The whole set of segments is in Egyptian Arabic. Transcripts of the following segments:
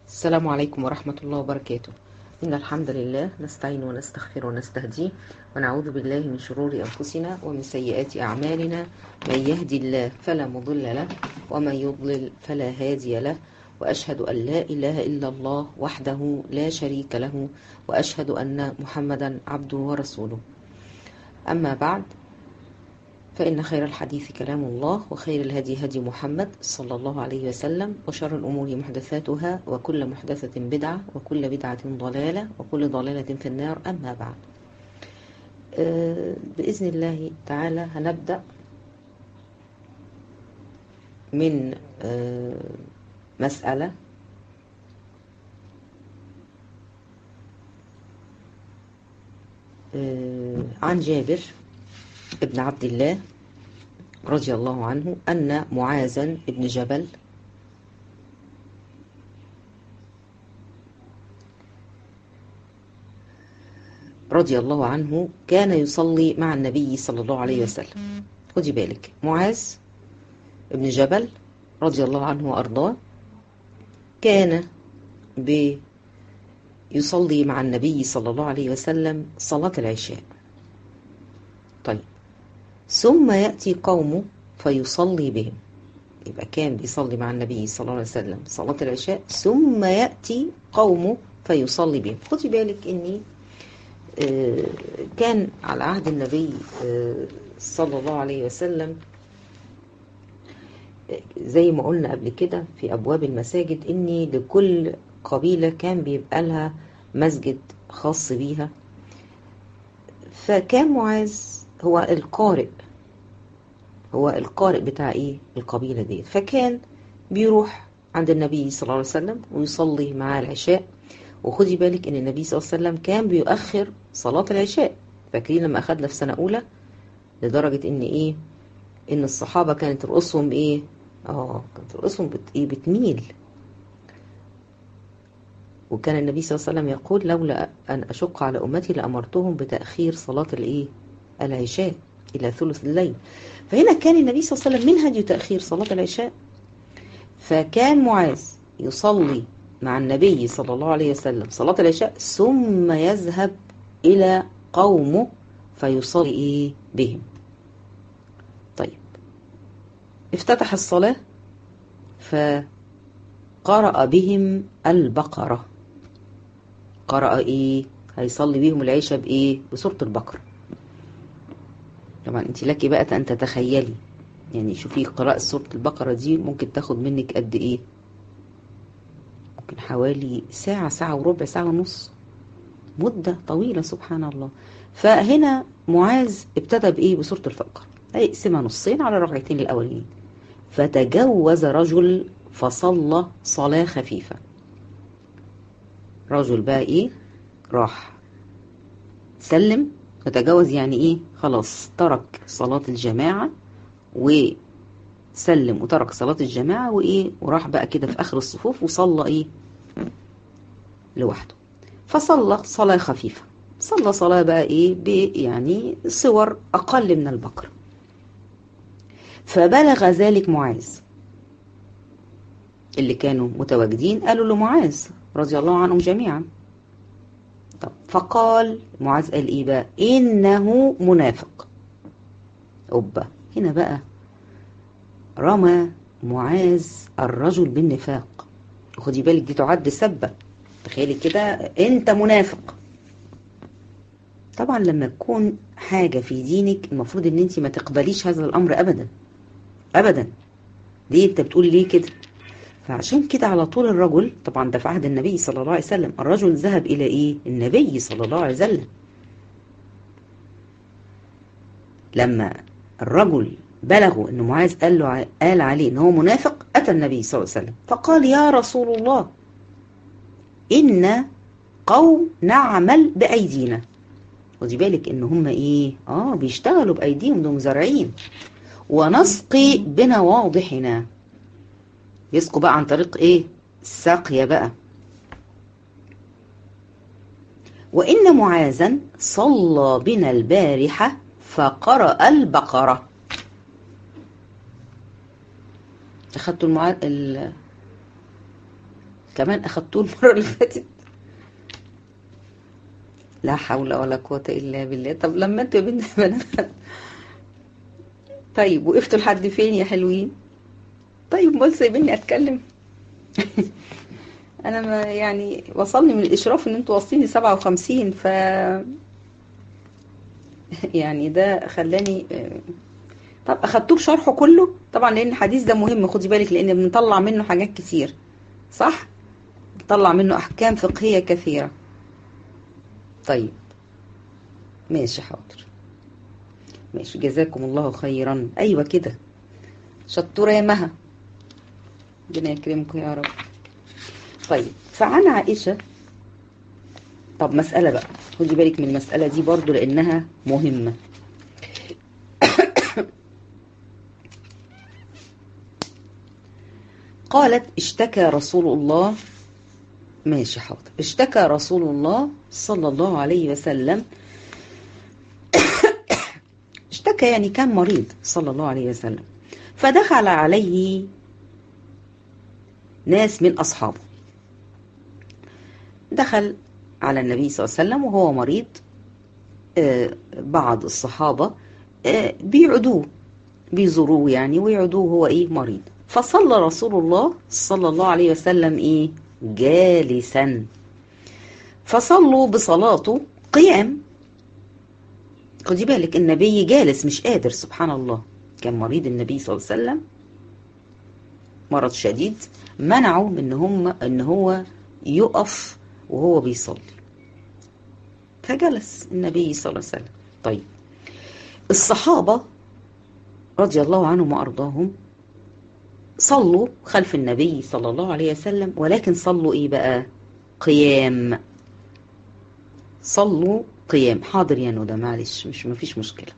السلام عليكم ورحمة الله وبركاته إن الحمد لله نستعين ونستغفر ونستهديه ونعوذ بالله من شرور أنفسنا ومن سيئات أعمالنا من يهدي الله فلا مضل له ومن يضلل فلا هادي له وأشهد أن لا إله إلا الله وحده لا شريك له وأشهد أن محمدا عبده ورسوله أما بعد فإن خير الحديث كلام الله وخير الهدي هدي محمد صلى الله عليه وسلم وشر الأمور محدثاتها وكل محدثة بدعة وكل بدعة ضلالة وكل ضلالة في النار أما بعد بإذن الله تعالى هنبدأ من مسألة عن جابر ابن عبد الله رضي الله عنه أن معاذا ابن جبل رضي الله عنه كان يصلي مع النبي صلى الله عليه وسلم خدي بالك معاذ ابن جبل رضي الله عنه وأرضاه كان بيصلي مع النبي صلى الله عليه وسلم صلاة العشاء طيب ثم يأتي قومه فيصلي بهم يبقى كان بيصلي مع النبي صلى الله عليه وسلم صلاة العشاء ثم يأتي قومه فيصلي بهم خدي بالك اني كان على عهد النبي صلى الله عليه وسلم زي ما قلنا قبل كده في أبواب المساجد إني لكل قبيلة كان بيبقى لها مسجد خاص بيها فكان معاذ هو القارئ هو القارئ بتاع ايه القبيلة دي فكان بيروح عند النبي صلى الله عليه وسلم ويصلي معاه العشاء وخدي بالك ان النبي صلى الله عليه وسلم كان بيؤخر صلاة العشاء فاكرين لما اخدنا في سنة اولى لدرجة ان ايه ان الصحابة كانت رؤوسهم بايه اه كانت رؤوسهم بت... ايه بتميل وكان النبي صلى الله عليه وسلم يقول لولا ان اشق على امتي لامرتهم بتاخير صلاه الايه العشاء الى ثلث الليل فهنا كان النبي صلى الله عليه وسلم من هدي تاخير صلاه العشاء فكان معاذ يصلي مع النبي صلى الله عليه وسلم صلاه العشاء ثم يذهب الى قومه فيصلي ايه بهم طيب افتتح الصلاه فقرأ بهم البقره قرأ ايه هيصلي بيهم العشاء بايه بسورة البقرة طبعا انت لك بقى ان تتخيلي يعني شوفي قراءة سورة البقرة دي ممكن تاخد منك قد ايه ممكن حوالي ساعة ساعة وربع ساعة ونص مدة طويلة سبحان الله فهنا معاذ ابتدى بايه بسورة البقرة هيقسمها نصين على الركعتين الاولين فتجوز رجل فصلى صلاة خفيفة رجل بقى ايه راح سلم وتجاوز يعني ايه خلاص ترك صلاة الجماعة وسلم وترك صلاة الجماعة وايه وراح بقى كده في اخر الصفوف وصلى ايه لوحده فصلى صلاة خفيفة صلى صلاة بقى ايه ب يعني صور اقل من البقرة فبلغ ذلك معاذ اللي كانوا متواجدين قالوا لمعاذ رضي الله عنهم جميعا طب فقال معاذ قال ايه بقى انه منافق اوبا هنا بقى رمى معاذ الرجل بالنفاق خدي بالك دي تعد سبة تخيلي كده انت منافق طبعا لما تكون حاجة في دينك المفروض ان انت ما تقبليش هذا الامر ابدا ابدا ليه انت بتقولي ليه كده فعشان كده على طول الرجل طبعا ده في عهد النبي صلى الله عليه وسلم الرجل ذهب إلى إيه النبي صلى الله عليه وسلم لما الرجل بلغوا أن معاذ قال, له قال عليه أنه منافق أتى النبي صلى الله عليه وسلم فقال يا رسول الله إن قوم نعمل بأيدينا ودي بالك ان هم ايه اه بيشتغلوا بايديهم دول زارعين ونسقي بنواضحنا يسقوا بقى عن طريق ايه الساقية بقى وإن معاذا صلى بنا البارحة فقرأ البقرة أخدتوا المعاد ال... كمان اخدتوه المره اللي فاتت لا حول ولا قوه الا بالله طب لما انتوا يا بنت طيب وقفتوا لحد فين يا حلوين طيب امال سايبيني اتكلم انا ما يعني وصلني من الاشراف ان انتوا واصلين 57 ف يعني ده خلاني طب اخدتوه بشرحه كله طبعا لان الحديث ده مهم خدي بالك لان بنطلع منه حاجات كتير صح بنطلع منه احكام فقهيه كثيره طيب ماشي حاضر ماشي جزاكم الله خيرا ايوه كده شطوره يا مها ربنا يكرمكم يا رب طيب فعن عائشه طب مساله بقى خدي بالك من المساله دي برضو لانها مهمه قالت اشتكى رسول الله ماشي حاضر اشتكى رسول الله صلى الله عليه وسلم اشتكى يعني كان مريض صلى الله عليه وسلم فدخل عليه ناس من أصحابه دخل على النبي صلى الله عليه وسلم وهو مريض بعض الصحابة بيعدوه بيزوروه يعني ويعدوه هو ايه مريض فصلى رسول الله صلى الله عليه وسلم ايه جالسا فصلوا بصلاته قيام خدي بالك النبي جالس مش قادر سبحان الله كان مريض النبي صلى الله عليه وسلم مرض شديد منعوا ان هم ان هو يقف وهو بيصلي فجلس النبي صلى الله عليه وسلم طيب الصحابه رضي الله عنهم وارضاهم صلوا خلف النبي صلى الله عليه وسلم ولكن صلوا ايه بقى قيام صلوا قيام حاضر يا ندى معلش مش مفيش مشكله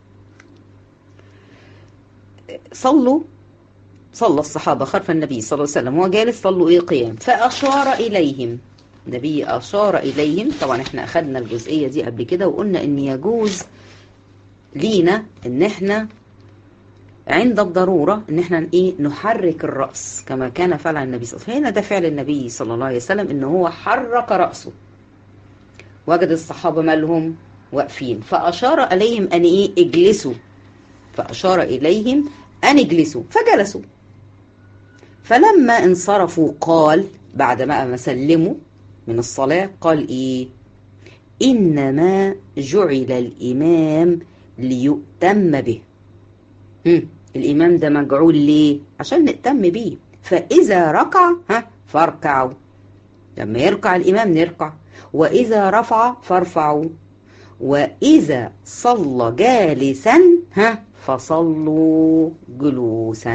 صلوا صلى الصحابه خلف النبي صلى الله عليه وسلم وهو جالس صلوا ايه قيام فاشار اليهم النبي اشار اليهم طبعا احنا اخذنا الجزئيه دي قبل كده وقلنا ان يجوز لينا ان احنا عند الضرورة ان احنا ايه نحرك الرأس كما كان فعل النبي صلى الله عليه وسلم فهنا ده فعل النبي صلى الله عليه وسلم ان هو حرك رأسه وجد الصحابة مالهم واقفين فأشار إليهم أن إيه اجلسوا فأشار إليهم أن اجلسوا فجلسوا فلما انصرفوا قال بعد ما سلموا من الصلاة قال إيه إنما جعل الإمام ليؤتم به مم. الإمام ده مجعول ليه عشان نهتم بيه فإذا ركع ها فاركعوا لما يركع الإمام نركع وإذا رفع فارفعوا وإذا صلى جالسا ها فصلوا جلوسا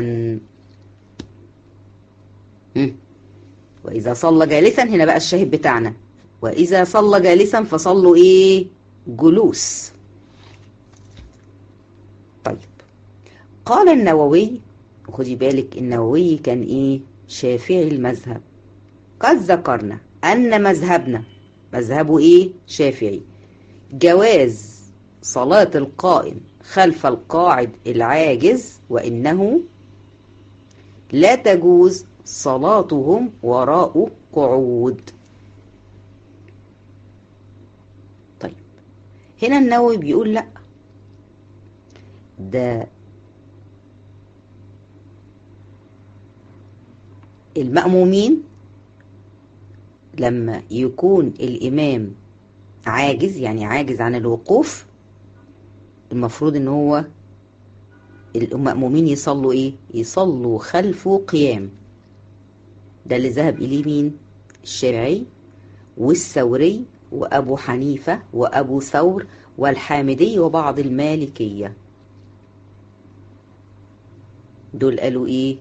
مم. وإذا صلى جالسا هنا بقى الشاهد بتاعنا وإذا صلى جالسا فصلوا إيه جلوس طيب قال النووي خدي بالك النووي كان ايه شافعي المذهب قد ذكرنا ان مذهبنا مذهبه ايه شافعي جواز صلاة القائم خلف القاعد العاجز وانه لا تجوز صلاتهم وراء قعود طيب هنا النووي بيقول لا ده المأمومين لما يكون الإمام عاجز يعني عاجز عن الوقوف المفروض ان هو المأمومين يصلوا ايه يصلوا خلفه قيام ده اللي ذهب اليه مين الشافعي والثوري وابو حنيفة وابو ثور والحامدي وبعض المالكية دول قالوا ايه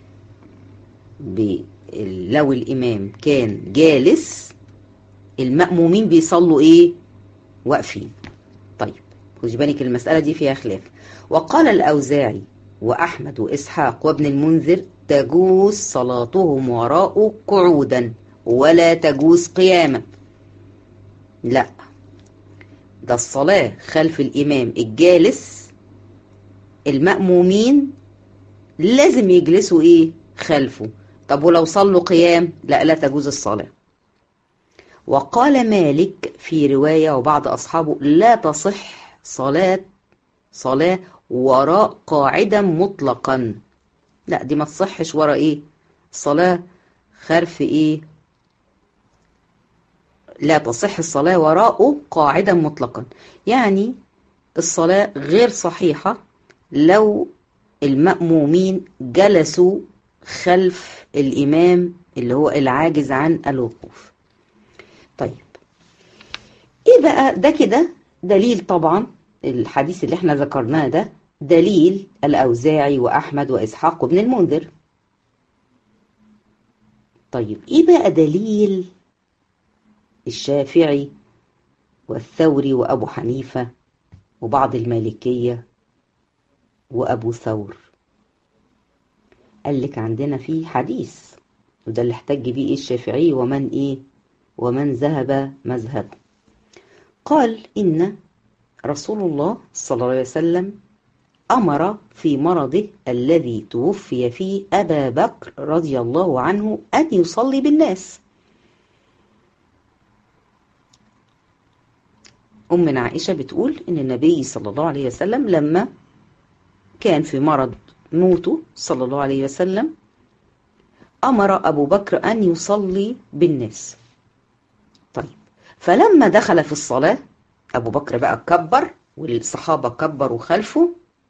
لو الإمام كان جالس المأمومين بيصلوا إيه؟ واقفين طيب خدي بالك المسألة دي فيها خلاف وقال الأوزاعي وأحمد وإسحاق وابن المنذر تجوز صلاتهم وراء قعودا ولا تجوز قياما لا ده الصلاة خلف الإمام الجالس المأمومين لازم يجلسوا إيه خلفه طب ولو صلوا قيام لا لا تجوز الصلاة وقال مالك في رواية وبعض أصحابه لا تصح صلاة صلاة وراء قاعدا مطلقا لا دي ما تصحش ورا ايه صلاة خلف ايه لا تصح الصلاة وراءه قاعدا مطلقا يعني الصلاة غير صحيحة لو المأمومين جلسوا خلف الإمام اللي هو العاجز عن الوقوف طيب ايه بقى ده كده دليل طبعا الحديث اللي احنا ذكرناه ده دليل الأوزاعي وأحمد وإسحاق وابن المنذر طيب ايه بقى دليل الشافعي والثوري وأبو حنيفة وبعض المالكية وأبو ثور قال لك عندنا في حديث وده اللي احتج بيه ايه الشافعي ومن ايه ومن ذهب مذهبه قال إن رسول الله صلى الله عليه وسلم أمر في مرضه الذي توفي فيه أبا بكر رضي الله عنه أن يصلي بالناس أمنا عائشة بتقول إن النبي صلى الله عليه وسلم لما كان في مرض موته صلى الله عليه وسلم أمر أبو بكر أن يصلي بالناس طيب فلما دخل في الصلاة أبو بكر بقى كبر والصحابة كبروا خلفه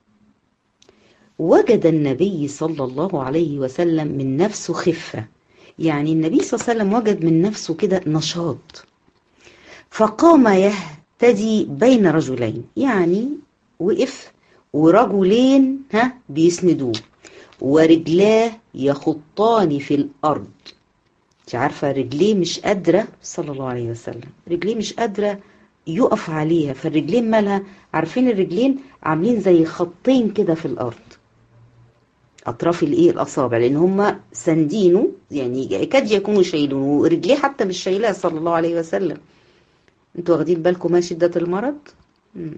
وجد النبي صلى الله عليه وسلم من نفسه خفة يعني النبي صلى الله عليه وسلم وجد من نفسه كده نشاط فقام يهتدي بين رجلين يعني وقف ورجلين ها بيسندوه ورجلاه يخطان في الأرض انت عارفة رجليه مش قادرة صلى الله عليه وسلم رجليه مش قادرة يقف عليها فالرجلين مالها عارفين الرجلين عاملين زي خطين كده في الأرض أطراف الإيه الأصابع لأن هما ساندينه يعني يكاد يكونوا شايلينه ورجليه حتى مش شايلاه صلى الله عليه وسلم انتوا واخدين بالكم ما شدة المرض؟ مم.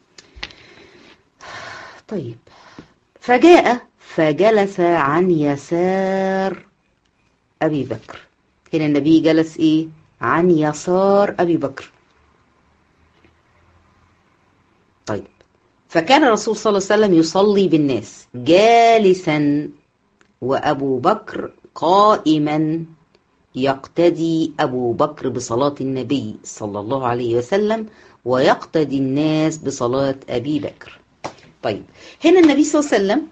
طيب فجاء فجلس عن يسار أبي بكر هنا النبي جلس إيه عن يسار أبي بكر طيب فكان الرسول صلى الله عليه وسلم يصلي بالناس جالسا وأبو بكر قائما يقتدي أبو بكر بصلاة النبي صلى الله عليه وسلم ويقتدي الناس بصلاة أبي بكر طيب هنا النبي صلى الله عليه وسلم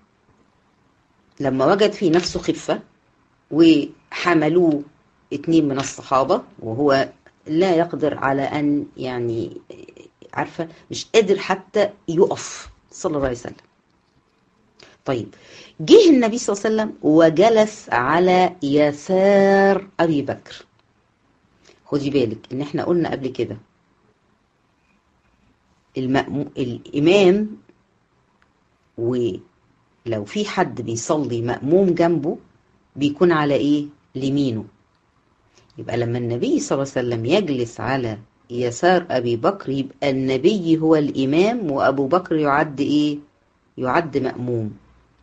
لما وجد في نفسه خفة وحملوه اتنين من الصحابة وهو لا يقدر على أن يعني عارفة مش قادر حتى يقف صلى الله عليه وسلم طيب جه النبي صلى الله عليه وسلم وجلس على يسار أبي بكر خدي بالك إن احنا قلنا قبل كده المأمو... الإمام ولو في حد بيصلي مأموم جنبه بيكون على إيه؟ لمينه يبقى لما النبي صلى الله عليه وسلم يجلس على يسار أبي بكر يبقى النبي هو الإمام وأبو بكر يعد إيه؟ يعد مأموم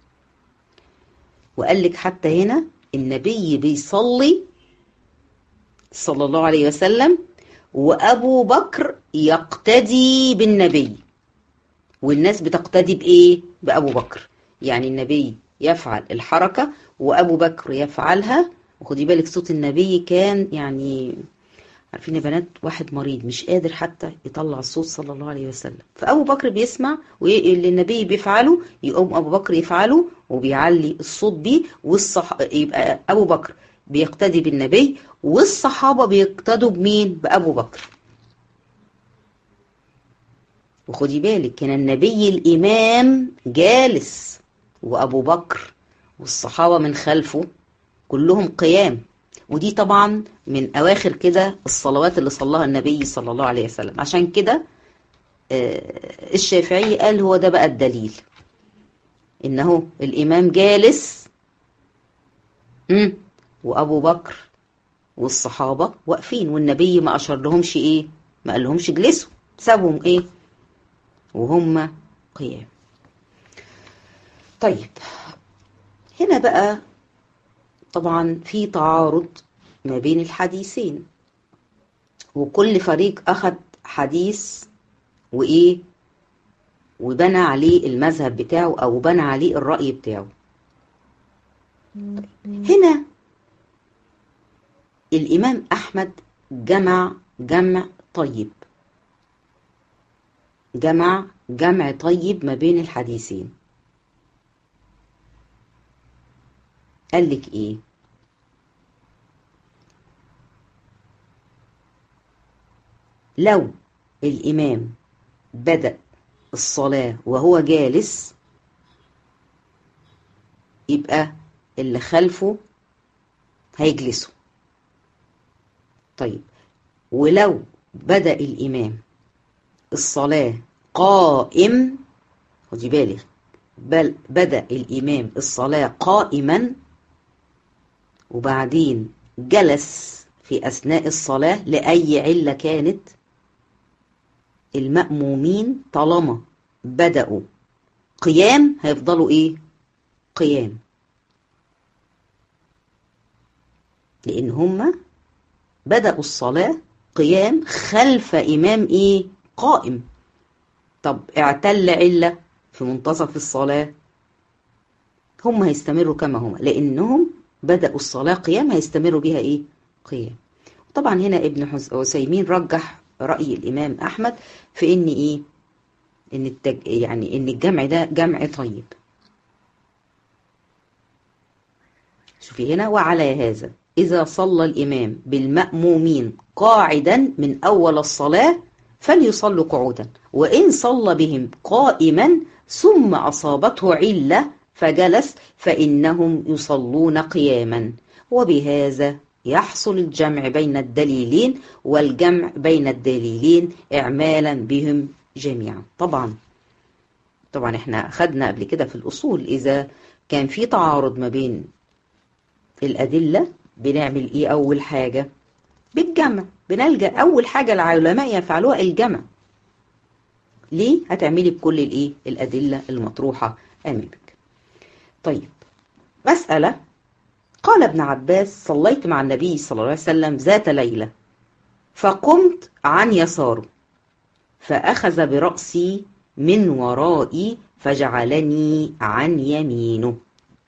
وقال لك حتى هنا النبي بيصلي صلى الله عليه وسلم وأبو بكر يقتدي بالنبي والناس بتقتدي بإيه؟ بأبو بكر يعني النبي يفعل الحركة وأبو بكر يفعلها وخدي بالك صوت النبي كان يعني عارفين يا بنات واحد مريض مش قادر حتى يطلع الصوت صلى الله عليه وسلم فأبو بكر بيسمع واللي النبي بيفعله يقوم أبو بكر يفعله وبيعلي الصوت بيه والصح... يبقى أبو بكر بيقتدي بالنبي والصحابة بيقتدوا بمين بأبو بكر وخدي بالك كان النبي الإمام جالس وأبو بكر والصحابة من خلفه كلهم قيام ودي طبعا من أواخر كده الصلوات اللي صلاها النبي صلى الله عليه وسلم عشان كده الشافعي قال هو ده بقى الدليل إنه الإمام جالس وأبو بكر والصحابة واقفين والنبي ما أشر لهمش إيه ما قال لهمش اجلسوا سابهم إيه وهم قيام طيب هنا بقى طبعا في تعارض ما بين الحديثين وكل فريق أخذ حديث وإيه وبنى عليه المذهب بتاعه أو بنى عليه الرأي بتاعه هنا الإمام أحمد جمع جمع طيب جمع جمع طيب ما بين الحديثين قال لك ايه لو الامام بدأ الصلاة وهو جالس يبقى اللي خلفه هيجلسوا طيب ولو بدأ الإمام الصلاة قائم خدي بالك بل بدأ الإمام الصلاة قائما وبعدين جلس في أثناء الصلاة لأي علة كانت المأمومين طالما بدأوا قيام هيفضلوا إيه؟ قيام لأن هما بدأوا الصلاة قيام خلف إمام إيه؟ قائم طب اعتل علة في منتصف الصلاة هم هيستمروا كما هم لأنهم بدأوا الصلاة قيام هيستمروا بها إيه؟ قيام طبعا هنا ابن عثيمين رجح رأي الإمام أحمد في إن إيه؟ إن التج... يعني إن الجمع ده جمع طيب شوفي هنا وعلى هذا إذا صلى الإمام بالمأمومين قاعدا من أول الصلاة فليصلوا قعودا وإن صلى بهم قائما ثم أصابته علة فجلس فإنهم يصلون قياما وبهذا يحصل الجمع بين الدليلين والجمع بين الدليلين إعمالا بهم جميعا طبعا طبعا احنا أخذنا قبل كده في الأصول إذا كان في تعارض ما بين الأدلة بنعمل إيه أول حاجة بالجمع بنلجأ أول حاجة العلماء يفعلوها الجمع ليه هتعملي بكل الإيه الأدلة المطروحة أمامك طيب مسألة قال ابن عباس صليت مع النبي صلى الله عليه وسلم ذات ليلة فقمت عن يساره فأخذ برأسي من ورائي فجعلني عن يمينه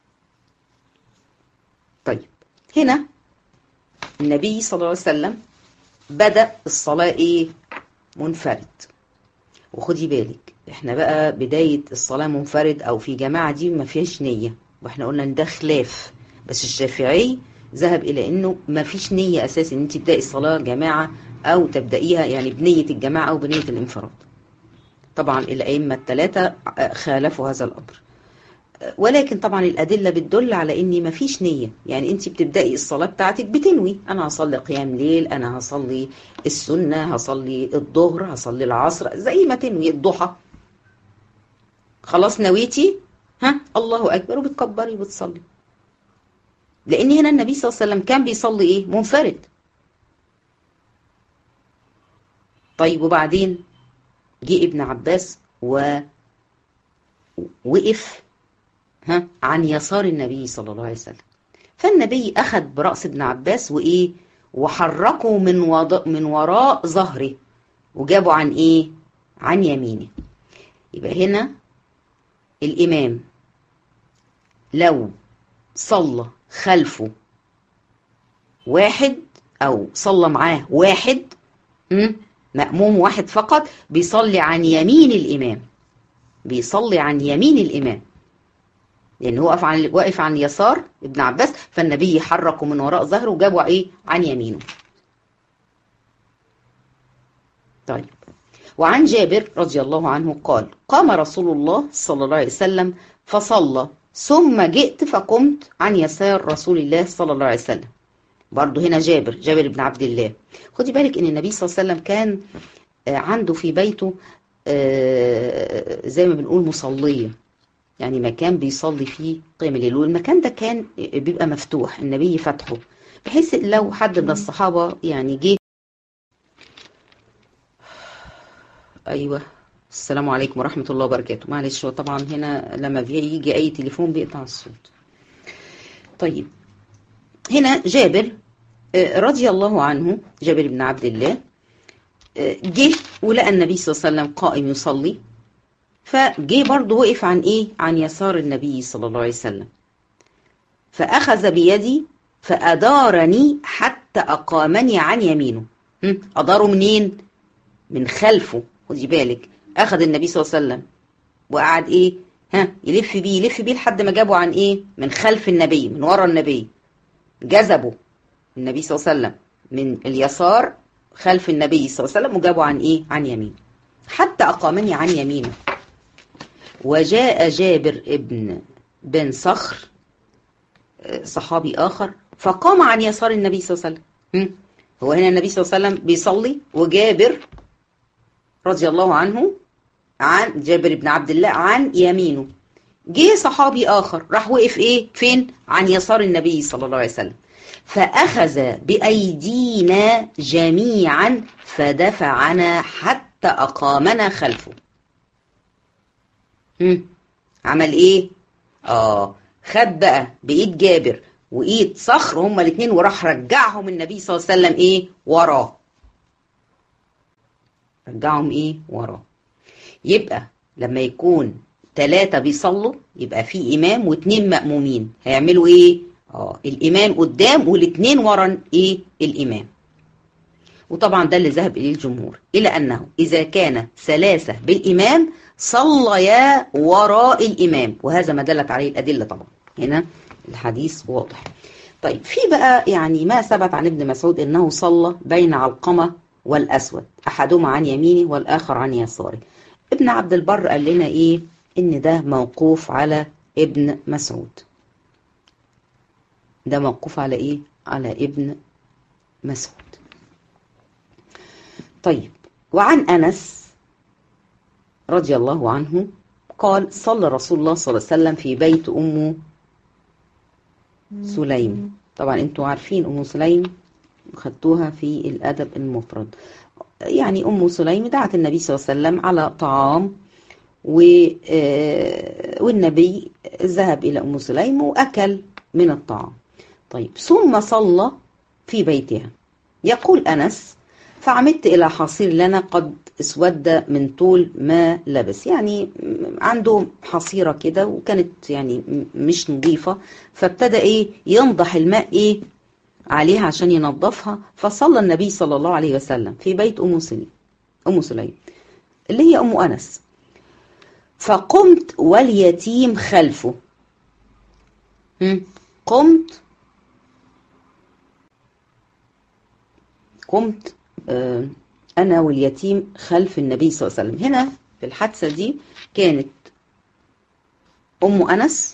طيب هنا النبي صلى الله عليه وسلم بدأ الصلاة ايه منفرد وخدي بالك احنا بقى بداية الصلاة منفرد او في جماعة دي ما فيهاش نية واحنا قلنا ان ده خلاف بس الشافعي ذهب الى انه ما فيش نية اساسا ان انت تبدأي الصلاة جماعة او تبدأيها يعني بنية الجماعة او بنية الانفراد طبعا الائمة الثلاثة خالفوا هذا الامر ولكن طبعا الأدلة بتدل على إن مفيش نية يعني أنت بتبدأي الصلاة بتاعتك بتنوي أنا هصلي قيام ليل أنا هصلي السنة هصلي الظهر هصلي العصر زي ما تنوي الضحى خلاص نويتي ها الله أكبر وبتكبري وبتصلي لأن هنا النبي صلى الله عليه وسلم كان بيصلي إيه منفرد طيب وبعدين جه ابن عباس ووقف ها عن يسار النبي صلى الله عليه وسلم فالنبي أخذ برأس ابن عباس وإيه وحركه من وض... من وراء ظهره وجابه عن إيه عن يمينه يبقى هنا الإمام لو صلى خلفه واحد أو صلى معاه واحد مأموم واحد فقط بيصلي عن يمين الإمام بيصلي عن يمين الإمام لأن هو واقف عن واقف عن يسار ابن عباس فالنبي حركه من وراء ظهره وجابه إيه عن يمينه طيب وعن جابر رضي الله عنه قال قام رسول الله صلى الله عليه وسلم فصلى ثم جئت فقمت عن يسار رسول الله صلى الله عليه وسلم برضه هنا جابر جابر بن عبد الله خدي بالك ان النبي صلى الله عليه وسلم كان عنده في بيته زي ما بنقول مصلية يعني مكان بيصلي فيه قيام الليل والمكان ده كان بيبقى مفتوح النبي فتحه بحيث لو حد من الصحابة يعني جه ايوه السلام عليكم ورحمة الله وبركاته معلش طبعا هنا لما بيجي اي تليفون بيقطع الصوت طيب هنا جابر رضي الله عنه جابر بن عبد الله جه ولقى النبي صلى الله عليه وسلم قائم يصلي فجه برضه وقف عن ايه عن يسار النبي صلى الله عليه وسلم فأخذ بيدي فأدارني حتى أقامني عن يمينه أداره منين من خلفه خدي بالك أخذ النبي صلى الله عليه وسلم وقعد ايه ها يلف بيه يلف بيه لحد ما جابه عن ايه من خلف النبي من ورا النبي جذبه النبي صلى الله عليه وسلم من اليسار خلف النبي صلى الله عليه وسلم وجابه عن ايه عن يمين حتى اقامني عن يمينه وجاء جابر ابن بن صخر صحابي اخر فقام عن يسار النبي صلى الله عليه وسلم هو هنا النبي صلى الله عليه وسلم بيصلي وجابر رضي الله عنه عن جابر بن عبد الله عن يمينه جه صحابي اخر راح وقف ايه فين عن يسار النبي صلى الله عليه وسلم فاخذ بايدينا جميعا فدفعنا حتى اقامنا خلفه هم. عمل ايه اه خد بقى بايد جابر وايد صخر هما الاثنين وراح رجعهم النبي صلى الله عليه وسلم ايه وراه رجعهم ايه وراه يبقى لما يكون ثلاثة بيصلوا يبقى في إمام واثنين مأمومين هيعملوا إيه؟ اه الإمام قدام والاثنين ورا إيه؟ الإمام وطبعا ده اللي ذهب إليه الجمهور إلى أنه إذا كان ثلاثة بالإمام صليا وراء الإمام وهذا ما دلت عليه الأدلة طبعا هنا الحديث واضح طيب في بقى يعني ما ثبت عن ابن مسعود أنه صلى بين علقمة والأسود أحدهما عن يمينه والآخر عن يساره ابن عبد البر قال لنا ايه ان ده موقوف على ابن مسعود ده موقوف على ايه على ابن مسعود طيب وعن انس رضي الله عنه قال صلى رسول الله صلى الله عليه وسلم في بيت ام سليم طبعا انتوا عارفين ام سليم خدتوها في الادب المفرد يعني أم سليم دعت النبي صلى الله عليه وسلم على طعام والنبي ذهب إلى أم سليم وأكل من الطعام طيب ثم صلى في بيتها يقول أنس فعمدت إلى حصير لنا قد اسود من طول ما لبس يعني عنده حصيرة كده وكانت يعني مش نظيفة فابتدى إيه ينضح الماء إيه عليها عشان ينظفها فصلى النبي صلى الله عليه وسلم في بيت أم سليم أم سليم اللي هي أم أنس فقمت واليتيم خلفه قمت قمت آه أنا واليتيم خلف النبي صلى الله عليه وسلم هنا في الحادثة دي كانت أم أنس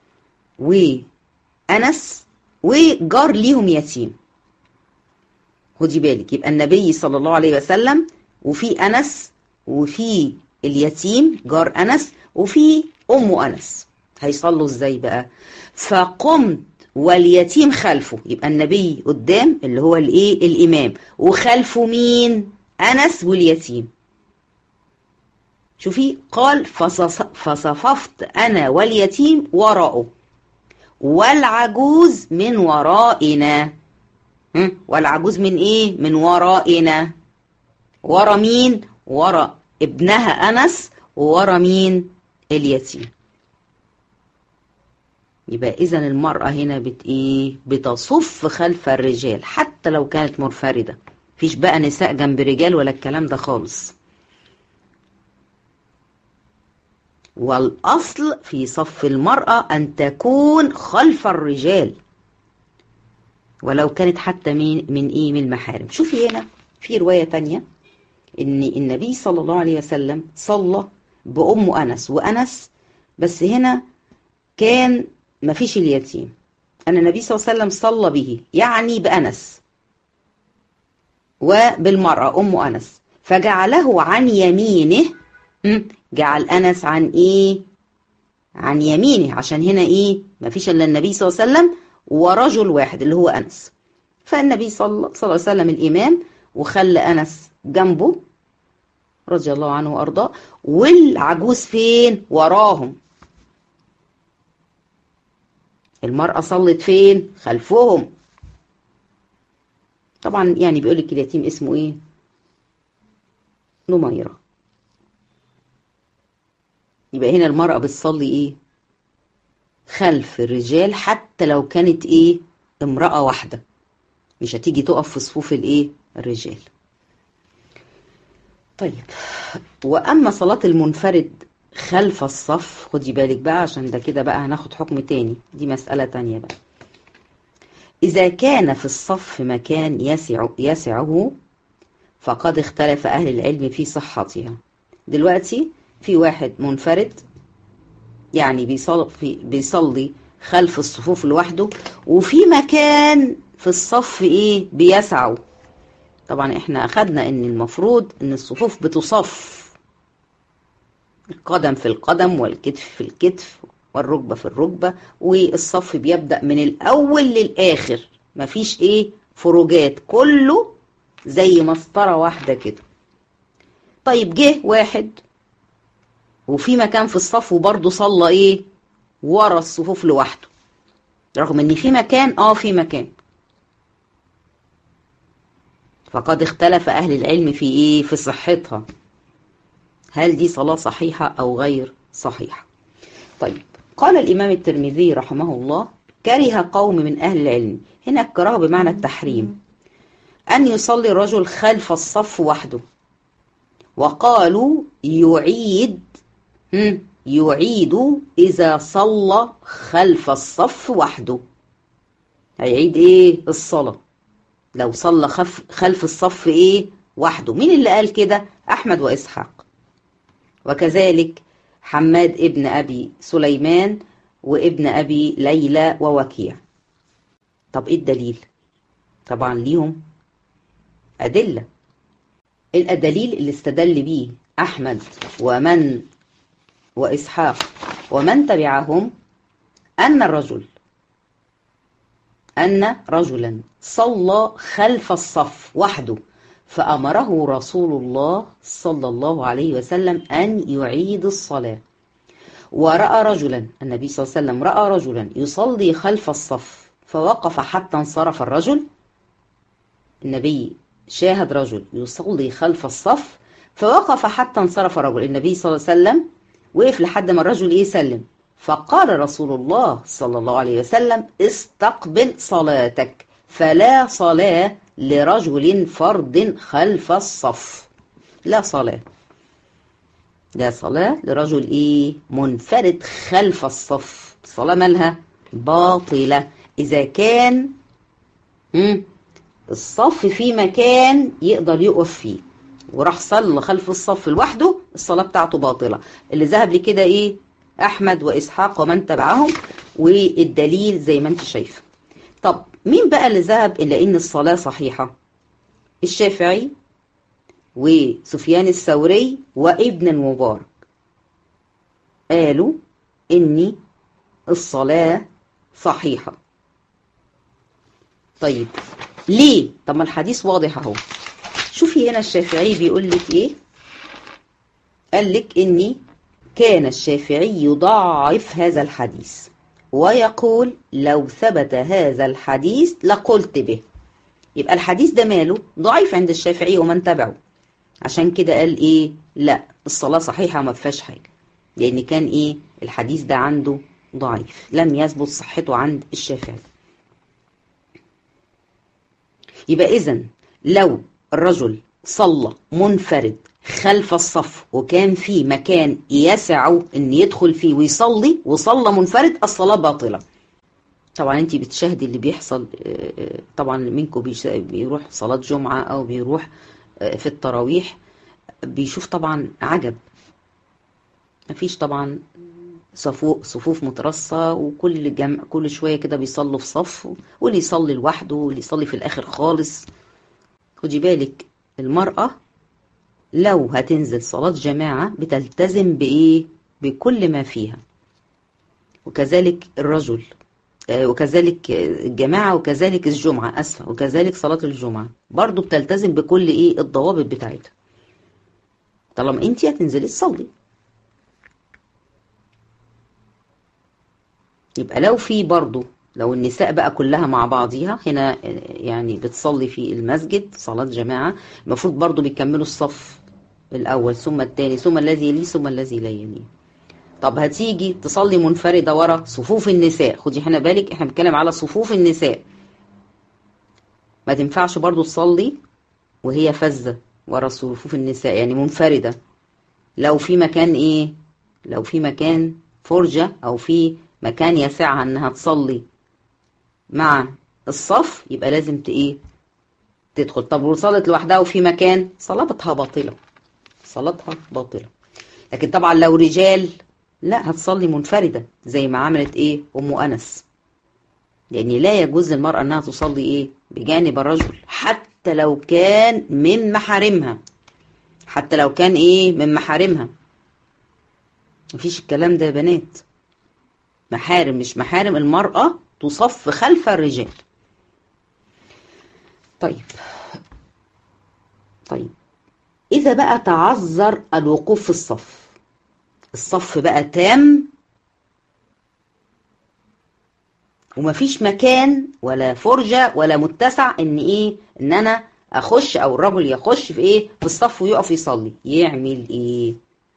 وأنس وجار ليهم يتيم خدي بالك يبقى النبي صلى الله عليه وسلم وفي أنس وفي اليتيم جار أنس وفي أم أنس هيصلوا ازاي بقى فقمت واليتيم خلفه يبقى النبي قدام اللي هو الايه الامام وخلفه مين انس واليتيم شوفي قال فصففت انا واليتيم وراءه والعجوز من ورائنا والعجوز من ايه من ورائنا ورا مين ورا ابنها انس وورا مين اليتيم يبقى اذا المرأة هنا بت ايه بتصف خلف الرجال حتى لو كانت منفردة مفيش بقى نساء جنب رجال ولا الكلام ده خالص والأصل في صف المرأة أن تكون خلف الرجال ولو كانت حتى من, من إيه من المحارم شوفي هنا في رواية تانية إن النبي صلى الله عليه وسلم صلى بأم أنس وأنس بس هنا كان ما فيش اليتيم أن النبي صلى الله عليه وسلم صلى به يعني بأنس وبالمرأة أم أنس فجعله عن يمينه جعل أنس عن إيه عن يمينه عشان هنا إيه ما فيش إلا النبي صلى الله عليه وسلم ورجل واحد اللي هو أنس فالنبي صلى الله عليه وسلم الإمام وخلى أنس جنبه رضي الله عنه وأرضاه والعجوز فين وراهم المرأة صلت فين خلفهم طبعا يعني بيقول لك اليتيم اسمه ايه نميرة يبقى هنا المرأة بتصلي ايه خلف الرجال حتى لو كانت ايه امرأة واحدة مش هتيجي تقف في صفوف الايه الرجال طيب واما صلاة المنفرد خلف الصف خدي بالك بقى عشان ده كده بقى هناخد حكم تاني دي مسألة تانية بقى إذا كان في الصف مكان يسع يسعه فقد اختلف أهل العلم في صحتها دلوقتي في واحد منفرد يعني بيصلي, في بيصلي خلف الصفوف لوحده وفي مكان في الصف ايه بيسعه طبعا احنا اخدنا ان المفروض ان الصفوف بتصف القدم في القدم والكتف في الكتف والركبة في الركبة والصف بيبدأ من الأول للآخر مفيش إيه فروجات كله زي مسطرة واحدة كده طيب جه واحد وفي مكان في الصف وبرضه صلى إيه ورا الصفوف لوحده رغم إن في مكان آه في مكان فقد اختلف أهل العلم في إيه في صحتها هل دي صلاة صحيحة أو غير صحيحة طيب قال الإمام الترمذي رحمه الله كره قوم من أهل العلم هنا الكراهة بمعنى التحريم أن يصلي الرجل خلف الصف وحده وقالوا يعيد يعيد إذا صلى خلف الصف وحده هيعيد إيه الصلاة لو صلى خلف, خلف الصف إيه وحده مين اللي قال كده أحمد وإسحاق وكذلك حماد ابن أبي سليمان وابن أبي ليلى ووكيع طب إيه الدليل؟ طبعا ليهم أدلة الدليل اللي استدل بيه أحمد ومن وإسحاق ومن تبعهم أن الرجل أن رجلا صلى خلف الصف وحده فأمره رسول الله صلى الله عليه وسلم أن يعيد الصلاة ورأى رجلا النبي صلى الله عليه وسلم رأى رجلا يصلي خلف الصف فوقف حتى انصرف الرجل النبي شاهد رجل يصلي خلف الصف فوقف حتى انصرف الرجل النبي صلى الله عليه وسلم وقف لحد ما الرجل يسلم فقال رسول الله صلى الله عليه وسلم استقبل صلاتك فلا صلاة لرجل فرد خلف الصف لا صلاة لا صلاة لرجل ايه منفرد خلف الصف الصلاة مالها باطلة إذا كان الصف في مكان يقدر يقف فيه وراح صلى خلف الصف لوحده الصلاة بتاعته باطلة اللي ذهب لكده ايه أحمد وإسحاق ومن تبعهم والدليل زي ما انت شايفه طب مين بقى اللي ذهب إلى إن الصلاة صحيحة الشافعي وسفيان الثوري وابن المبارك قالوا إن الصلاة صحيحة طيب ليه طب ما الحديث واضح اهو شوفي هنا الشافعي بيقول لك ايه قال لك اني كان الشافعي يضعف هذا الحديث ويقول لو ثبت هذا الحديث لقلت به يبقى الحديث ده ماله ضعيف عند الشافعي ومن تبعه عشان كده قال ايه لا الصلاة صحيحة وما فيهاش حاجة لان كان ايه الحديث ده عنده ضعيف لم يثبت صحته عند الشافعي يبقى اذا لو الرجل صلى منفرد خلف الصف وكان في مكان يسعه ان يدخل فيه ويصلي وصلى منفرد الصلاة باطلة طبعا انت بتشاهدي اللي بيحصل طبعا منكم بيروح صلاة جمعة او بيروح في التراويح بيشوف طبعا عجب مفيش طبعا صفوف صفوف مترصة وكل جمع كل شوية كده بيصلوا في صف واللي يصلي لوحده واللي يصلي في الآخر خالص خدي بالك المرأة لو هتنزل صلاة جماعة بتلتزم بإيه بكل ما فيها وكذلك الرجل وكذلك الجماعة وكذلك الجمعة أسفة وكذلك صلاة الجمعة برضو بتلتزم بكل إيه الضوابط بتاعتها طالما انت هتنزلي تصلي يبقى لو في برضو لو النساء بقى كلها مع بعضيها هنا يعني بتصلي في المسجد صلاة جماعة المفروض برضو بيكملوا الصف الأول ثم الثاني ثم الذي يليه ثم الذي لا يليه طب هتيجي تصلي منفردة ورا صفوف النساء خدي هنا بالك احنا بنتكلم على صفوف النساء ما تنفعش برضو تصلي وهي فزة ورا صفوف النساء يعني منفردة لو في مكان ايه لو في مكان فرجة او في مكان يسعها انها تصلي مع الصف يبقى لازم ت ايه تدخل طب وصلت لوحدها وفي مكان صلاتها باطلة صلاتها باطلة لكن طبعا لو رجال لا هتصلي منفردة زي ما عملت ايه ام انس لان لا يجوز للمرأة انها تصلي ايه بجانب الرجل حتى لو كان من محارمها حتى لو كان ايه من محارمها مفيش الكلام ده يا بنات محارم مش محارم المرأة تصف خلف الرجال طيب طيب إذا بقى تعذر الوقوف في الصف الصف بقى تام ومفيش مكان ولا فرجة ولا متسع ان ايه ان انا اخش او الرجل يخش في ايه في الصف ويقف يصلي يعمل ايه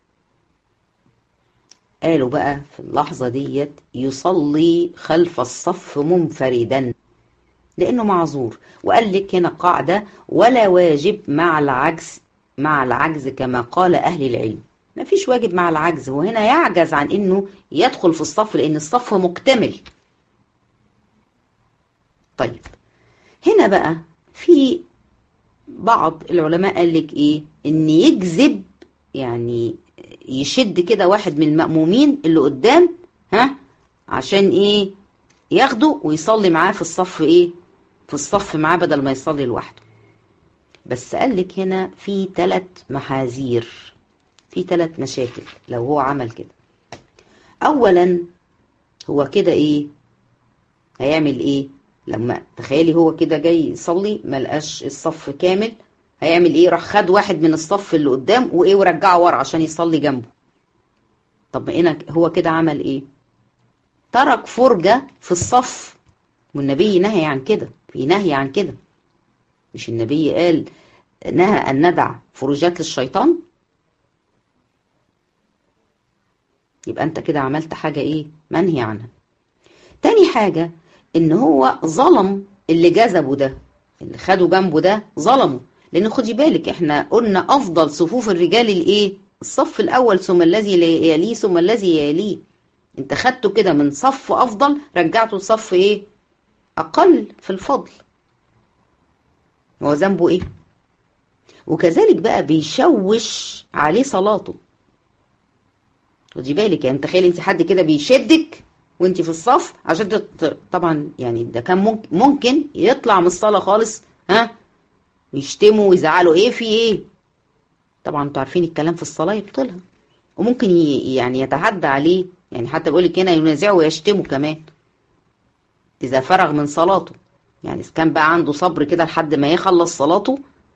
قالوا بقى في اللحظة ديت يصلي خلف الصف منفردا لانه معذور وقال لك هنا قاعدة ولا واجب مع العجز مع العجز كما قال اهل العلم ما فيش واجب مع العجز وهنا يعجز عن انه يدخل في الصف لان الصف مكتمل طيب هنا بقى في بعض العلماء قال لك ايه ان يجذب يعني يشد كده واحد من المأمومين اللي قدام ها عشان ايه ياخده ويصلي معاه في الصف ايه في الصف معاه بدل ما يصلي لوحده بس قال لك هنا في ثلاث محاذير في ثلاث مشاكل لو هو عمل كده اولا هو كده ايه هيعمل ايه لما تخيلي هو كده جاي يصلي ما لقاش الصف كامل هيعمل ايه راح خد واحد من الصف اللي قدام وايه ورجعه ورا عشان يصلي جنبه طب هنا هو كده عمل ايه ترك فرجة في الصف والنبي نهي عن كده في نهي عن كده مش النبي قال نهى أن ندع فرجات للشيطان يبقى انت كده عملت حاجة ايه منهي عنها تاني حاجة ان هو ظلم اللي جذبه ده اللي خده جنبه ده ظلمه لان خدي بالك احنا قلنا افضل صفوف الرجال الايه الصف الاول ثم الذي يليه ثم الذي يليه انت خدته كده من صف افضل رجعته لصف ايه اقل في الفضل هو ذنبه ايه وكذلك بقى بيشوش عليه صلاته خدي بالك يعني تخيلي انت حد كده بيشدك وانت في الصف عشان تت... طبعا يعني ده كان ممكن, ممكن يطلع من الصلاه خالص ها يشتموا ويزعلوا ايه في ايه طبعا انتوا عارفين الكلام في الصلاه يبطلها وممكن ي... يعني يتعدى عليه يعني حتى بيقول لك هنا ينازعه ويشتمه كمان اذا فرغ من صلاته يعني اذا كان بقى عنده صبر كده لحد ما يخلص صلاته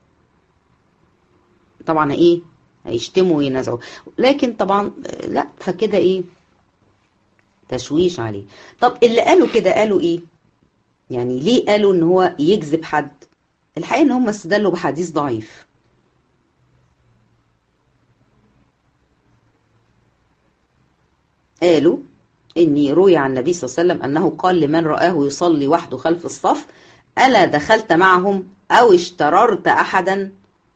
طبعا ايه هيشتموا وينازعوا لكن طبعا لا فكده ايه تشويش عليه طب اللي قالوا كده قالوا ايه يعني ليه قالوا ان هو يجذب حد الحقيقه ان هم استدلوا بحديث ضعيف قالوا اني روي عن النبي صلى الله عليه وسلم انه قال لمن رآه يصلي وحده خلف الصف الا دخلت معهم او اشتررت احدا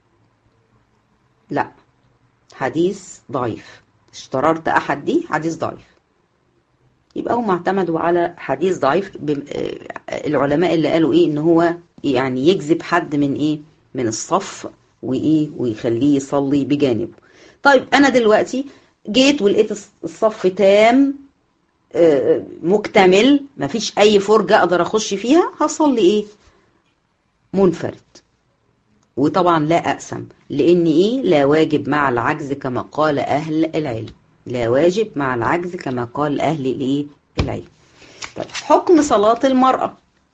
لا حديث ضعيف اشتررت احد دي حديث ضعيف يبقى هم اعتمدوا على حديث ضعيف العلماء اللي قالوا ايه ان هو يعني يجذب حد من ايه من الصف وايه ويخليه يصلي بجانبه طيب انا دلوقتي جيت ولقيت الصف تام مكتمل مفيش اي فرجة اقدر اخش فيها هصلي ايه منفرد وطبعا لا اقسم لان ايه لا واجب مع العجز كما قال اهل العلم لا واجب مع العجز كما قال اهل الايه العلم طيب حكم صلاة المرأة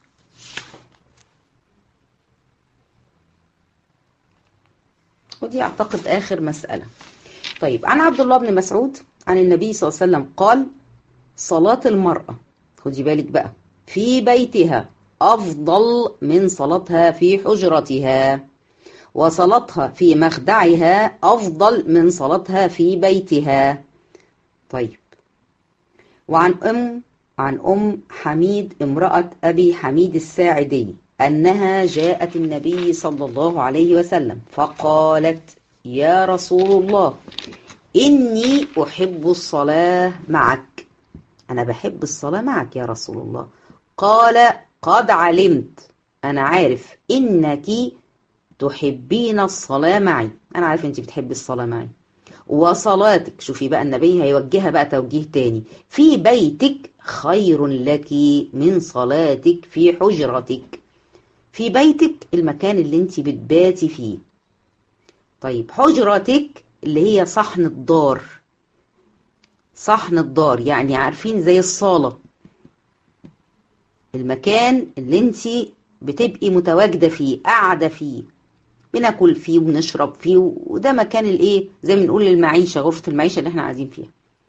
ودي اعتقد اخر مسألة طيب عن عبد الله بن مسعود عن النبي صلى الله عليه وسلم قال صلاة المرأة خدي بالك بقى في بيتها أفضل من صلاتها في حجرتها وصلاتها في مخدعها أفضل من صلاتها في بيتها طيب وعن أم عن أم حميد امرأة أبي حميد الساعدي أنها جاءت النبي صلى الله عليه وسلم فقالت يا رسول الله إني أحب الصلاة معك أنا بحب الصلاة معك يا رسول الله قال قد علمت أنا عارف إنك تحبين الصلاة معي أنا عارف أنت بتحبي الصلاة معي وصلاتك شوفي بقى النبي هيوجهها بقى توجيه تاني في بيتك خير لك من صلاتك في حجرتك في بيتك المكان اللي انت بتباتي فيه طيب حجرتك اللي هي صحن الدار صحن الدار يعني عارفين زي الصالة المكان اللي انت بتبقي متواجدة فيه قاعدة فيه بناكل فيه ونشرب فيه وده مكان الايه زي ما بنقول المعيشة غرفة المعيشة اللي احنا قاعدين فيها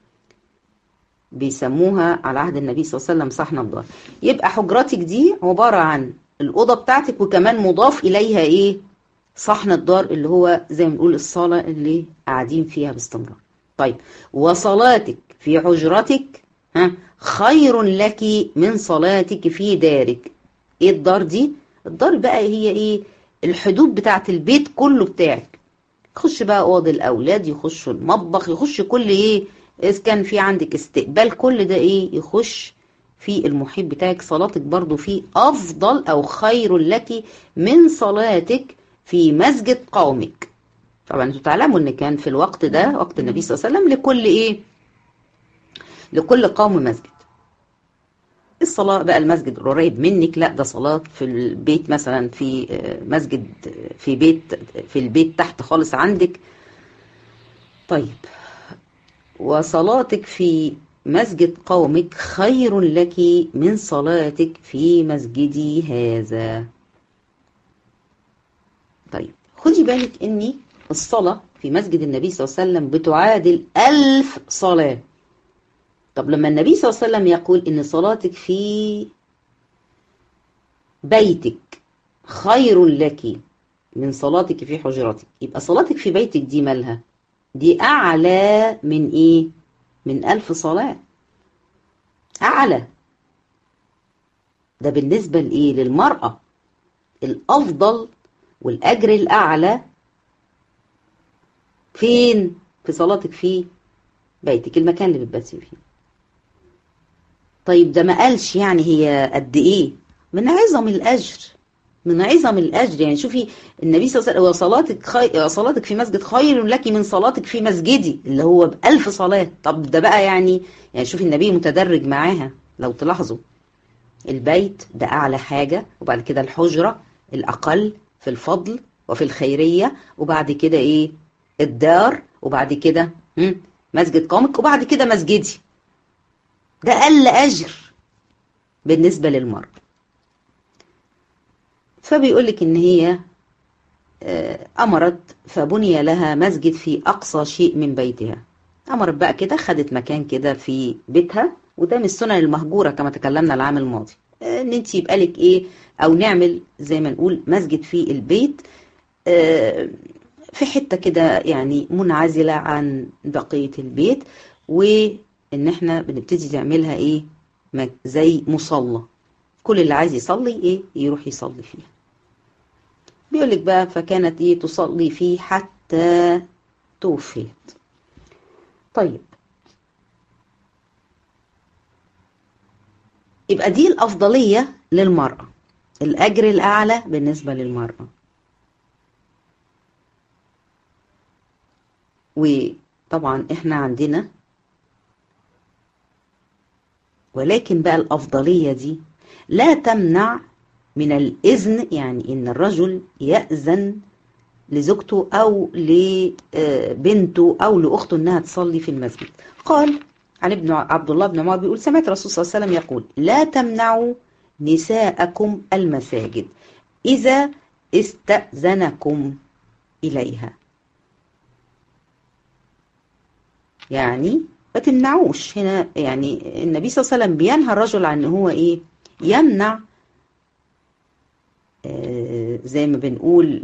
بيسموها على عهد النبي صلى الله عليه وسلم صحن الدار يبقى حجرتك دي عبارة عن الأوضة بتاعتك وكمان مضاف إليها إيه صحن الدار اللي هو زي ما بنقول الصالة اللي قاعدين فيها باستمرار طيب وصلاتك في حجرتك ها خير لك من صلاتك في دارك ايه الدار دي الدار بقى هي ايه الحدود بتاعت البيت كله بتاعك يخش بقى اوض الاولاد يخشوا المطبخ يخش كل ايه اذا كان في عندك استقبال كل ده ايه يخش في المحيط بتاعك صلاتك برضو فيه افضل او خير لك من صلاتك في مسجد قومك طبعا انتوا تعلموا ان كان في الوقت ده وقت النبي صلى الله عليه وسلم لكل ايه لكل قوم مسجد الصلاة بقى المسجد القريب منك لا ده صلاة في البيت مثلا في مسجد في بيت في البيت تحت خالص عندك طيب وصلاتك في مسجد قومك خير لك من صلاتك في مسجدي هذا طيب خدي بالك ان الصلاة في مسجد النبي صلى الله عليه وسلم بتعادل ألف صلاة طب لما النبي صلى الله عليه وسلم يقول ان صلاتك في بيتك خير لك من صلاتك في حجرتك يبقى صلاتك في بيتك دي مالها دي أعلى من إيه من ألف صلاة أعلى ده بالنسبة لإيه للمرأة الأفضل والأجر الأعلى فين في صلاتك في بيتك المكان اللي بتباتي فيه طيب ده ما قالش يعني هي قد ايه من عظم الاجر من عظم الاجر يعني شوفي النبي صلى الله عليه وسلم صلاتك خي... صلاتك في مسجد خير لك من صلاتك في مسجدي اللي هو بألف صلاة طب ده بقى يعني يعني شوفي النبي متدرج معاها لو تلاحظوا البيت ده اعلى حاجة وبعد كده الحجرة الاقل في الفضل وفي الخيرية وبعد كده ايه الدار وبعد كده مسجد قومك وبعد كده مسجدي ده أقل أجر بالنسبة للمرأة فبيقول لك إن هي أمرت فبني لها مسجد في أقصى شيء من بيتها أمرت بقى كده خدت مكان كده في بيتها وده من السنن المهجورة كما تكلمنا العام الماضي إن أنت يبقى لك إيه أو نعمل زي ما نقول مسجد في البيت في حتة كده يعني منعزلة عن بقية البيت وإن احنا بنبتدي نعملها ايه زي مصلى كل اللي عايز يصلي ايه يروح يصلي فيها بيقول لك بقى فكانت ايه تصلي فيه حتى توفيت طيب يبقى دي الأفضلية للمرأة الأجر الأعلى بالنسبة للمرأة وطبعا احنا عندنا ولكن بقى الأفضلية دي لا تمنع من الإذن يعني إن الرجل يأذن لزوجته أو لبنته أو لأخته إنها تصلي في المسجد قال عن ابن عبد الله بن عمر بيقول سمعت الرسول صلى الله عليه وسلم يقول لا تمنعوا نساءكم المساجد إذا استأذنكم إليها يعني ما تمنعوش هنا يعني النبي صلى الله عليه وسلم بينهى الرجل عن ان هو ايه يمنع زي ما بنقول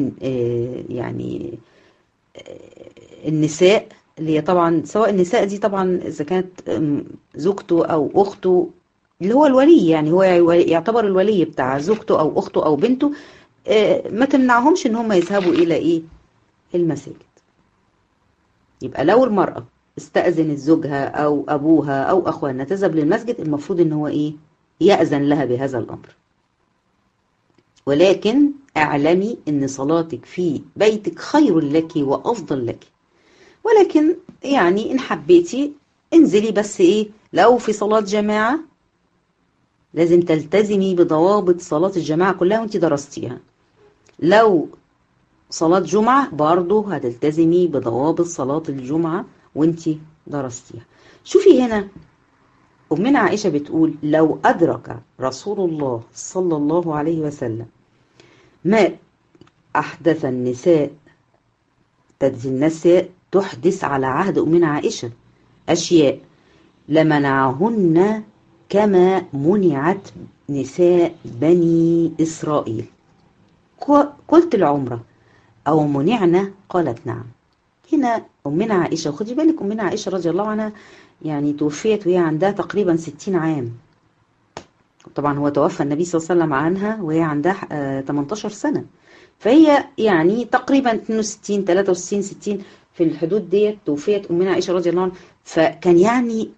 يعني النساء اللي هي طبعا سواء النساء دي طبعا اذا كانت زوجته او اخته اللي هو الولي يعني هو يعتبر الولي بتاع زوجته او اخته او بنته ما تمنعهمش ان هم يذهبوا الى ايه المساجد يبقى لو المرأة استأذنت زوجها او ابوها او اخوانها تذهب للمسجد المفروض ان هو ايه يأذن لها بهذا الامر ولكن اعلمي ان صلاتك في بيتك خير لك وافضل لك ولكن يعني ان حبيتي انزلي بس ايه لو في صلاة جماعة لازم تلتزمي بضوابط صلاة الجماعة كلها وانت درستيها لو صلاة جمعة برضه هتلتزمي بضوابط صلاة الجمعة وانت درستيها شوفي هنا أمنا عائشة بتقول لو أدرك رسول الله صلى الله عليه وسلم ما أحدث النساء النساء تحدث على عهد أمنا عائشة أشياء لمنعهن كما منعت نساء بني إسرائيل قلت العمرة أو منعنا قالت نعم هنا أمنا عائشة وخدي بالك أمنا عائشة رضي الله عنها يعني توفيت وهي عندها تقريبا 60 عام طبعا هو توفى النبي صلى الله عليه وسلم عنها وهي عندها 18 سنة فهي يعني تقريبا 62 63 60 في الحدود ديت توفيت أمنا عائشة رضي الله عنها فكان يعني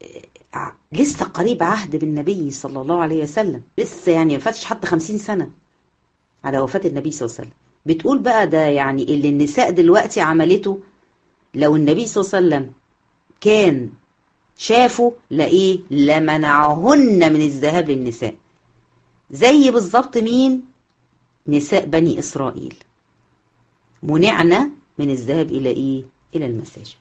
لسه قريب عهد بالنبي صلى الله عليه وسلم لسه يعني ما فاتش حتى 50 سنة على وفاة النبي صلى الله عليه وسلم بتقول بقى ده يعني اللي النساء دلوقتي عملته لو النبي صلى الله عليه وسلم كان شافوا لإيه لمنعهن من الذهاب للنساء زي بالظبط مين نساء بني إسرائيل منعنا من الذهاب إلى إيه إلى المساجد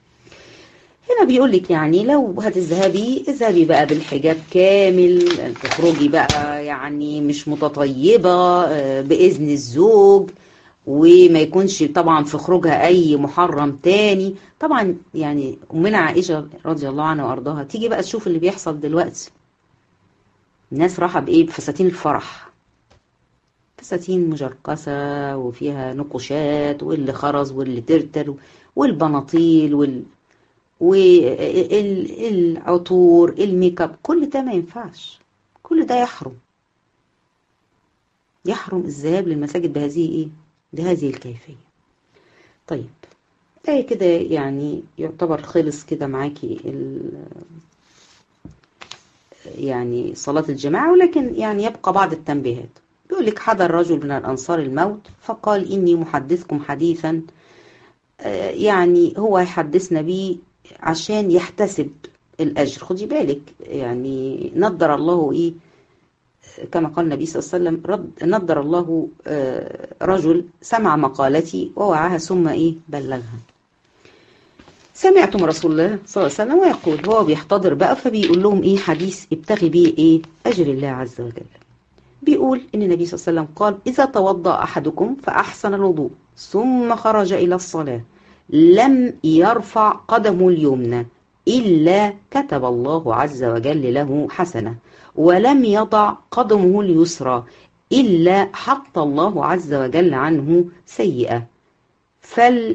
هنا بيقول لك يعني لو هتذهبي اذهبي بقى بالحجاب كامل تخرجي بقى يعني مش متطيبة بإذن الزوج وما يكونش طبعا في خروجها أي محرم تاني طبعا يعني أمنا عائشة رضي الله عنها وأرضاها تيجي بقى تشوف اللي بيحصل دلوقتي الناس راحة بإيه بفساتين الفرح فساتين مجرقسة وفيها نقوشات واللي خرز واللي ترتر والبناطيل وال والعطور الميك اب كل ده ما ينفعش كل ده يحرم يحرم الذهاب للمساجد بهذه ايه بهذه الكيفية طيب ده كده يعني يعتبر خلص كده معاكي يعني صلاة الجماعة ولكن يعني يبقى بعض التنبيهات بيقول لك حضر رجل من الأنصار الموت فقال إني محدثكم حديثا يعني هو يحدثنا بيه عشان يحتسب الأجر خدي بالك يعني نضر الله إيه كما قال النبي صلى الله عليه وسلم رد نضر الله رجل سمع مقالتي ووعاها ثم إيه بلغها سمعتم رسول الله صلى الله عليه وسلم ويقول هو بيحتضر بقى فبيقول لهم إيه حديث ابتغي بيه إيه أجر الله عز وجل بيقول إن النبي صلى الله عليه وسلم قال إذا توضأ أحدكم فأحسن الوضوء ثم خرج إلى الصلاة لم يرفع قدمه اليمنى إلا كتب الله عز وجل له حسنة ولم يضع قدمه اليسرى إلا حط الله عز وجل عنه سيئة فل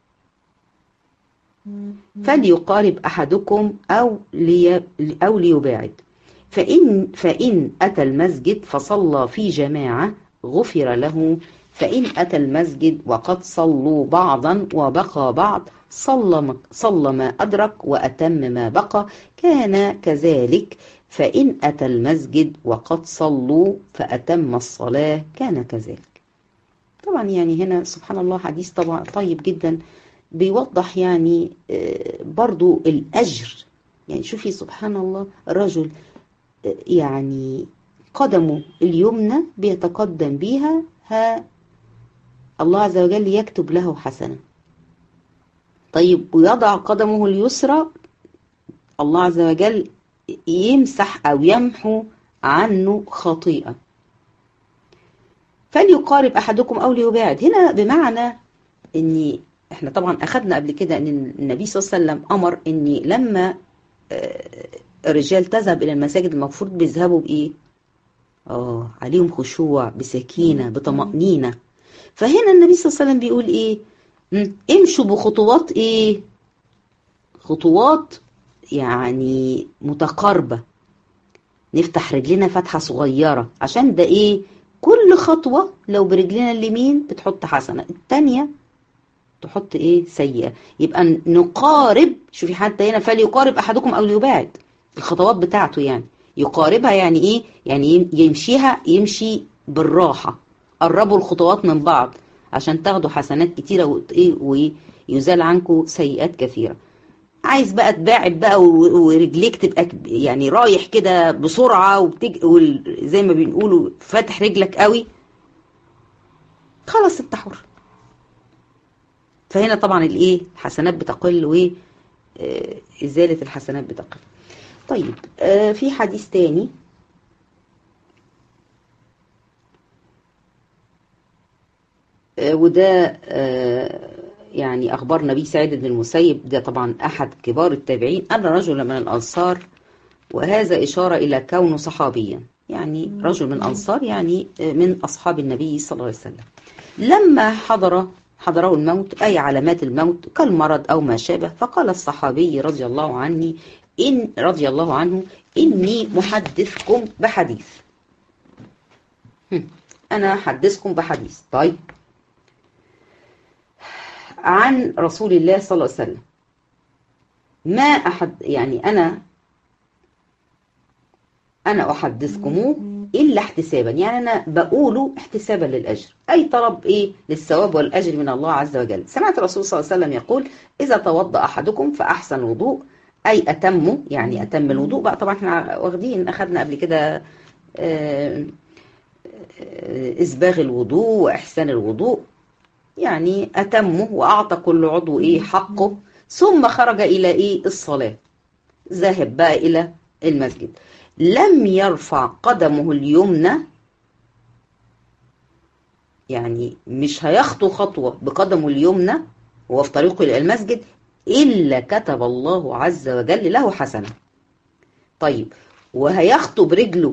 فليقارب أحدكم أو, لي أو ليباعد فإن, فإن أتى المسجد فصلى في جماعة غفر له فإن أتى المسجد وقد صلوا بعضا وبقى بعض صلى, صلى ما أدرك وأتم ما بقى كان كذلك فإن أتى المسجد وقد صلوا فأتم الصلاة كان كذلك طبعا يعني هنا سبحان الله حديث طبعا طيب جدا بيوضح يعني برضو الأجر يعني شوفي سبحان الله رجل يعني قدمه اليمنى بيتقدم بيها ها الله عز وجل يكتب له حسنة طيب ويضع قدمه اليسرى الله عز وجل يمسح أو يمحو عنه خطيئة فليقارب أحدكم أو ليباعد هنا بمعنى أن احنا طبعا أخذنا قبل كده أن النبي صلى الله عليه وسلم أمر أن لما الرجال تذهب إلى المساجد المفروض بيذهبوا بإيه؟ آه عليهم خشوع بسكينة بطمأنينة فهنا النبي صلى الله عليه وسلم بيقول إيه؟ م? امشوا بخطوات إيه؟ خطوات يعني متقاربة نفتح رجلنا فتحة صغيرة عشان ده إيه؟ كل خطوة لو برجلنا اليمين بتحط حسنة التانية تحط ايه سيئة يبقى نقارب شوفي حتى هنا فليقارب احدكم او ليباعد الخطوات بتاعته يعني يقاربها يعني ايه يعني يمشيها يمشي بالراحة قربوا الخطوات من بعض عشان تاخدوا حسنات كتيرة ويزال عنكم سيئات كثيرة عايز بقى تباعد بقى ورجليك تبقى يعني رايح كده بسرعة وبتج... زي ما بنقولوا فاتح رجلك قوي خلاص انت حر فهنا طبعا الايه الحسنات بتقل وإزالة الحسنات بتقل طيب آه في حديث تاني آه وده آه يعني أخبار نبي سعيد بن المسيب ده طبعا أحد كبار التابعين أن رجلا من الأنصار وهذا إشارة إلى كونه صحابيا يعني رجل من الأنصار يعني من أصحاب النبي صلى الله عليه وسلم لما حضر حضره الموت أي علامات الموت كالمرض أو ما شابه فقال الصحابي رضي الله عني إن رضي الله عنه إني محدثكم بحديث أنا أحدثكم بحديث طيب عن رسول الله صلى الله عليه وسلم ما أحد يعني أنا أنا أحدثكموه إلا احتسابا يعني أنا بقوله احتسابا للأجر أي طلب إيه للثواب والأجر من الله عز وجل سمعت الرسول صلى الله عليه وسلم يقول إذا توضأ أحدكم فأحسن وضوء أي أتمه يعني أتم الوضوء بقى طبعا احنا واخدين أخذنا قبل كده إسباغ الوضوء وإحسان الوضوء يعني أتمه وأعطى كل عضو إيه حقه ثم خرج إلى إيه الصلاة ذهب بقى إلى المسجد لم يرفع قدمه اليمنى يعني مش هيخطو خطوة بقدمه اليمنى وهو في طريقه إلى المسجد إلا كتب الله عز وجل له حسنة طيب وهيخطو برجله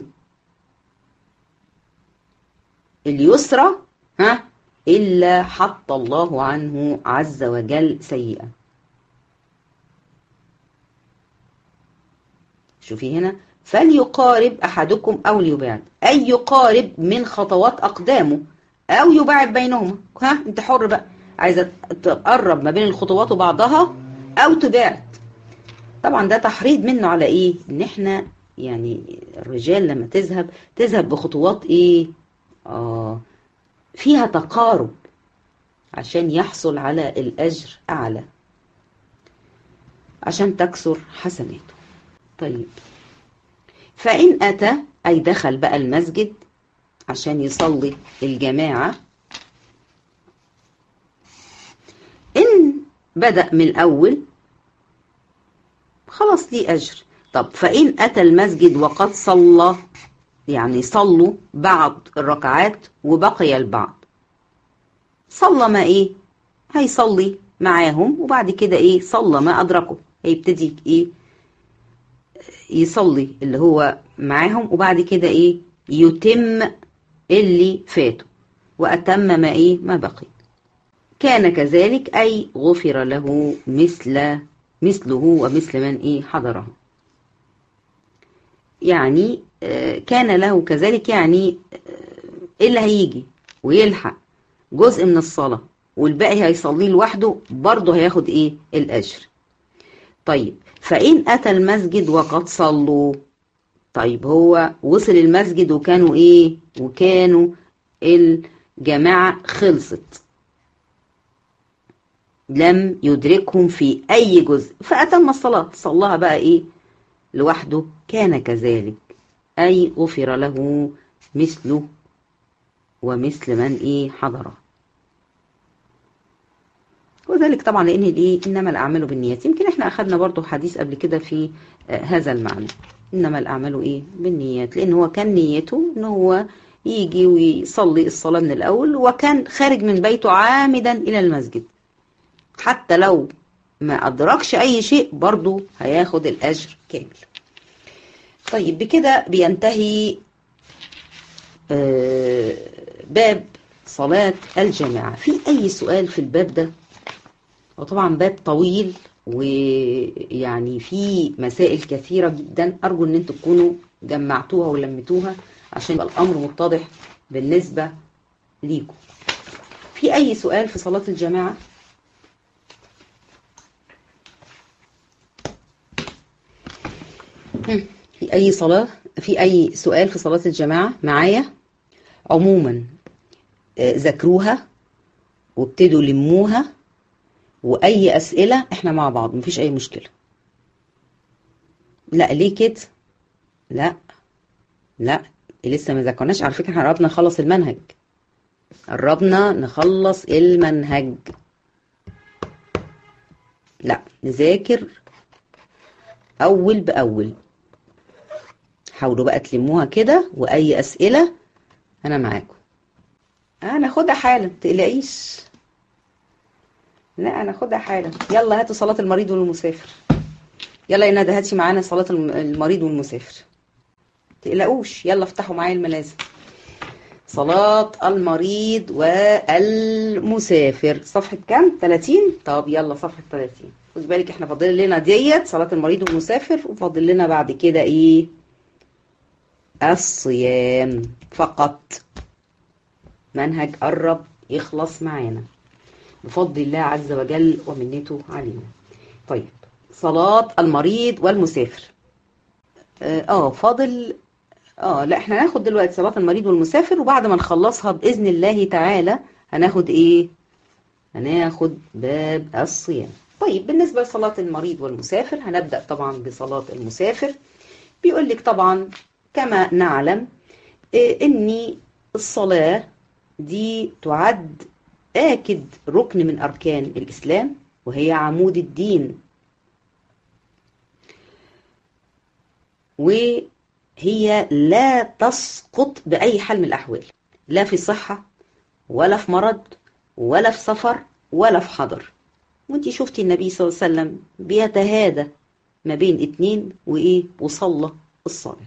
اليسرى ها إلا حط الله عنه عز وجل سيئة شوفي هنا فليقارب أحدكم أو ليباعد أي يقارب من خطوات أقدامه أو يباعد بينهما ها أنت حر بقى عايزة تقرب ما بين الخطوات وبعضها أو تباعد طبعا ده تحريض منه على إيه إن إحنا يعني الرجال لما تذهب تذهب بخطوات إيه آه فيها تقارب عشان يحصل على الأجر أعلى عشان تكسر حسناته طيب فإن أتى أي دخل بقى المسجد عشان يصلي الجماعة إن بدأ من الأول خلاص ليه أجر طب فإن أتى المسجد وقد صلى يعني صلوا بعض الركعات وبقي البعض صلى ما إيه هيصلي معاهم وبعد كده إيه صلى ما أدركه هيبتدي إيه يصلي اللي هو معاهم وبعد كده ايه يتم اللي فاته وأتم ما ايه ما بقي كان كذلك أي غفر له مثل مثله ومثل من ايه حضره يعني كان له كذلك يعني اللي هيجي ويلحق جزء من الصلاة والباقي هيصليه لوحده برضه هياخد ايه الأجر طيب فإن أتى المسجد وقد صلوا طيب هو وصل المسجد وكانوا إيه وكانوا الجماعة خلصت لم يدركهم في أي جزء فأتم الصلاة صلاها بقى إيه لوحده كان كذلك أي غفر له مثله ومثل من إيه حضره وذلك طبعا لان الايه انما الاعمال بالنيات يمكن احنا اخذنا برضو حديث قبل كده في هذا المعنى انما الاعمال ايه بالنيات لان هو كان نيته ان هو يجي ويصلي الصلاه من الاول وكان خارج من بيته عامدا الى المسجد حتى لو ما ادركش اي شيء برضو هياخد الاجر كامل طيب بكده بينتهي آه، باب صلاة الجماعة في أي سؤال في الباب ده وطبعا باب طويل ويعني في مسائل كثيرة جدا أرجو أن انتوا تكونوا جمعتوها ولمتوها عشان يبقى الأمر متضح بالنسبة ليكم في أي سؤال في صلاة الجماعة؟ هم، في أي صلاة في أي سؤال في صلاة الجماعة معايا عموما آه، ذاكروها وابتدوا لموها وأي أسئلة احنا مع بعض مفيش أي مشكلة لا ليه كده لا لا لسه ما ذاكرناش على فكرة احنا قربنا نخلص المنهج قربنا نخلص المنهج لا نذاكر أول بأول حاولوا بقى تلموها كده وأي أسئلة أنا معاكم أنا خدها حالا متقلقيش لا أنا خدها حالا يلا هاتوا صلاة المريض والمسافر يلا يا ندى هاتي معانا صلاة الم- المريض والمسافر تقلقوش يلا افتحوا معايا الملازم صلاة المريض والمسافر صفحة كام؟ 30 طب يلا صفحة 30 خد بالك احنا فاضل لنا ديت صلاة المريض والمسافر وفاضل لنا بعد كده ايه الصيام فقط منهج قرب يخلص معانا بفضل الله عز وجل ومنته علينا طيب صلاة المريض والمسافر اه آه، فاضل اه لا احنا هناخد دلوقتي صلاة المريض والمسافر وبعد ما نخلصها بإذن الله تعالى هناخد ايه هناخد باب الصيام طيب بالنسبة لصلاة المريض والمسافر هنبدأ طبعا بصلاة المسافر بيقول لك طبعا كما نعلم إيه ان الصلاة دي تعد آكد ركن من أركان الإسلام وهي عمود الدين وهي لا تسقط بأي حال من الأحوال لا في صحة ولا في مرض ولا في سفر ولا في حضر وانتي شفتي النبي صلى الله عليه وسلم بيتهادى ما بين اتنين وايه وصلى الصلاة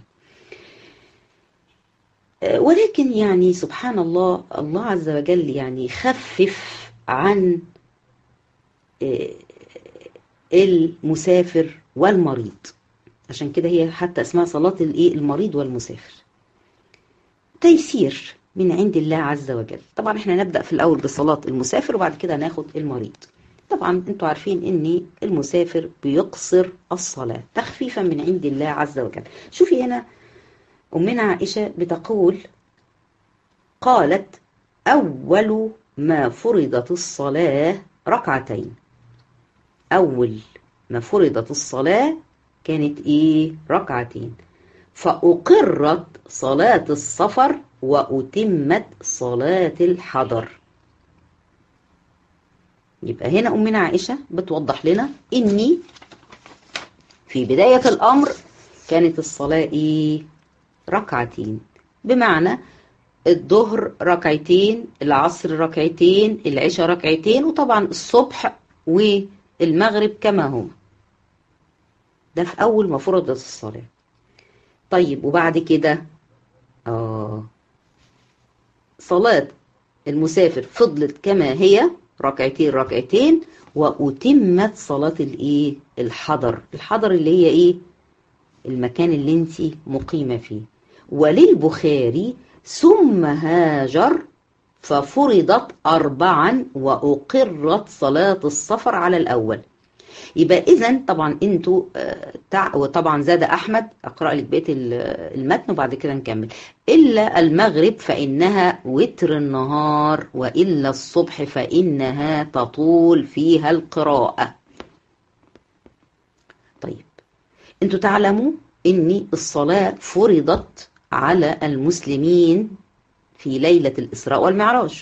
آه، ولكن يعني سبحان الله الله عز وجل يعني خفف عن آه، المسافر والمريض عشان كده هي حتى اسمها صلاة الايه المريض والمسافر تيسير من عند الله عز وجل طبعا احنا نبدأ في الأول بصلاة المسافر وبعد كده ناخد المريض طبعا انتوا عارفين ان المسافر بيقصر الصلاة تخفيفا من عند الله عز وجل شوفي هنا أمنا عائشة بتقول قالت أول ما فرضت الصلاة ركعتين أول ما فرضت الصلاة كانت إيه ركعتين فأقرت صلاة السفر وأتمت صلاة الحضر يبقى هنا أمنا عائشة بتوضح لنا إني في بداية الأمر كانت الصلاة إيه ركعتين بمعنى الظهر ركعتين العصر ركعتين العشاء ركعتين وطبعا الصبح والمغرب كما هما ده في أول ما فرضت الصلاة طيب وبعد كده آه صلاة المسافر فضلت كما هي ركعتين ركعتين وأتمت صلاة الإيه الحضر الحضر اللي هي إيه المكان اللي انت مقيمة فيه وللبخاري ثم هاجر ففرضت أربعا وأقرت صلاة السفر على الأول يبقى إذا طبعا انتوا آه، تع... وطبعا زاد أحمد أقرأ لك بيت ال- المتن وبعد كده نكمل إلا المغرب فإنها وتر النهار وإلا الصبح فإنها تطول فيها القراءة طيب انتوا تعلموا ان الصلاة فرضت على المسلمين في ليلة الإسراء والمعراج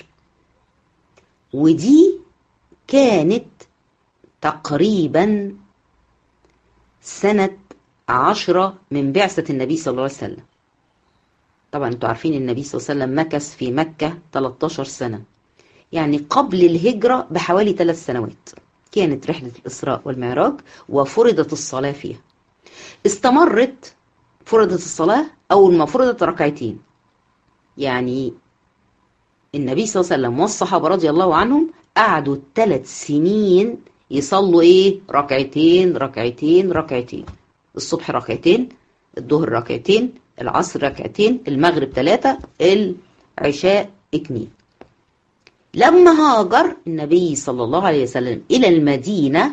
ودي كانت تقريبا سنة عشرة من بعثة النبي صلى الله عليه وسلم طبعا انتوا عارفين النبي صلى الله عليه وسلم مكث في مكة 13 سنة يعني قبل الهجرة بحوالي ثلاث سنوات كانت رحلة الإسراء والمعراج وفرضت الصلاة فيها استمرت فرضت الصلاة أول ما فرضت ركعتين يعني النبي صلى الله عليه وسلم والصحابة رضي الله عنهم قعدوا ثلاث سنين يصلوا ايه ركعتين ركعتين ركعتين الصبح ركعتين الظهر ركعتين العصر ركعتين المغرب ثلاثة العشاء اتنين لما هاجر النبي صلى الله عليه وسلم إلى المدينة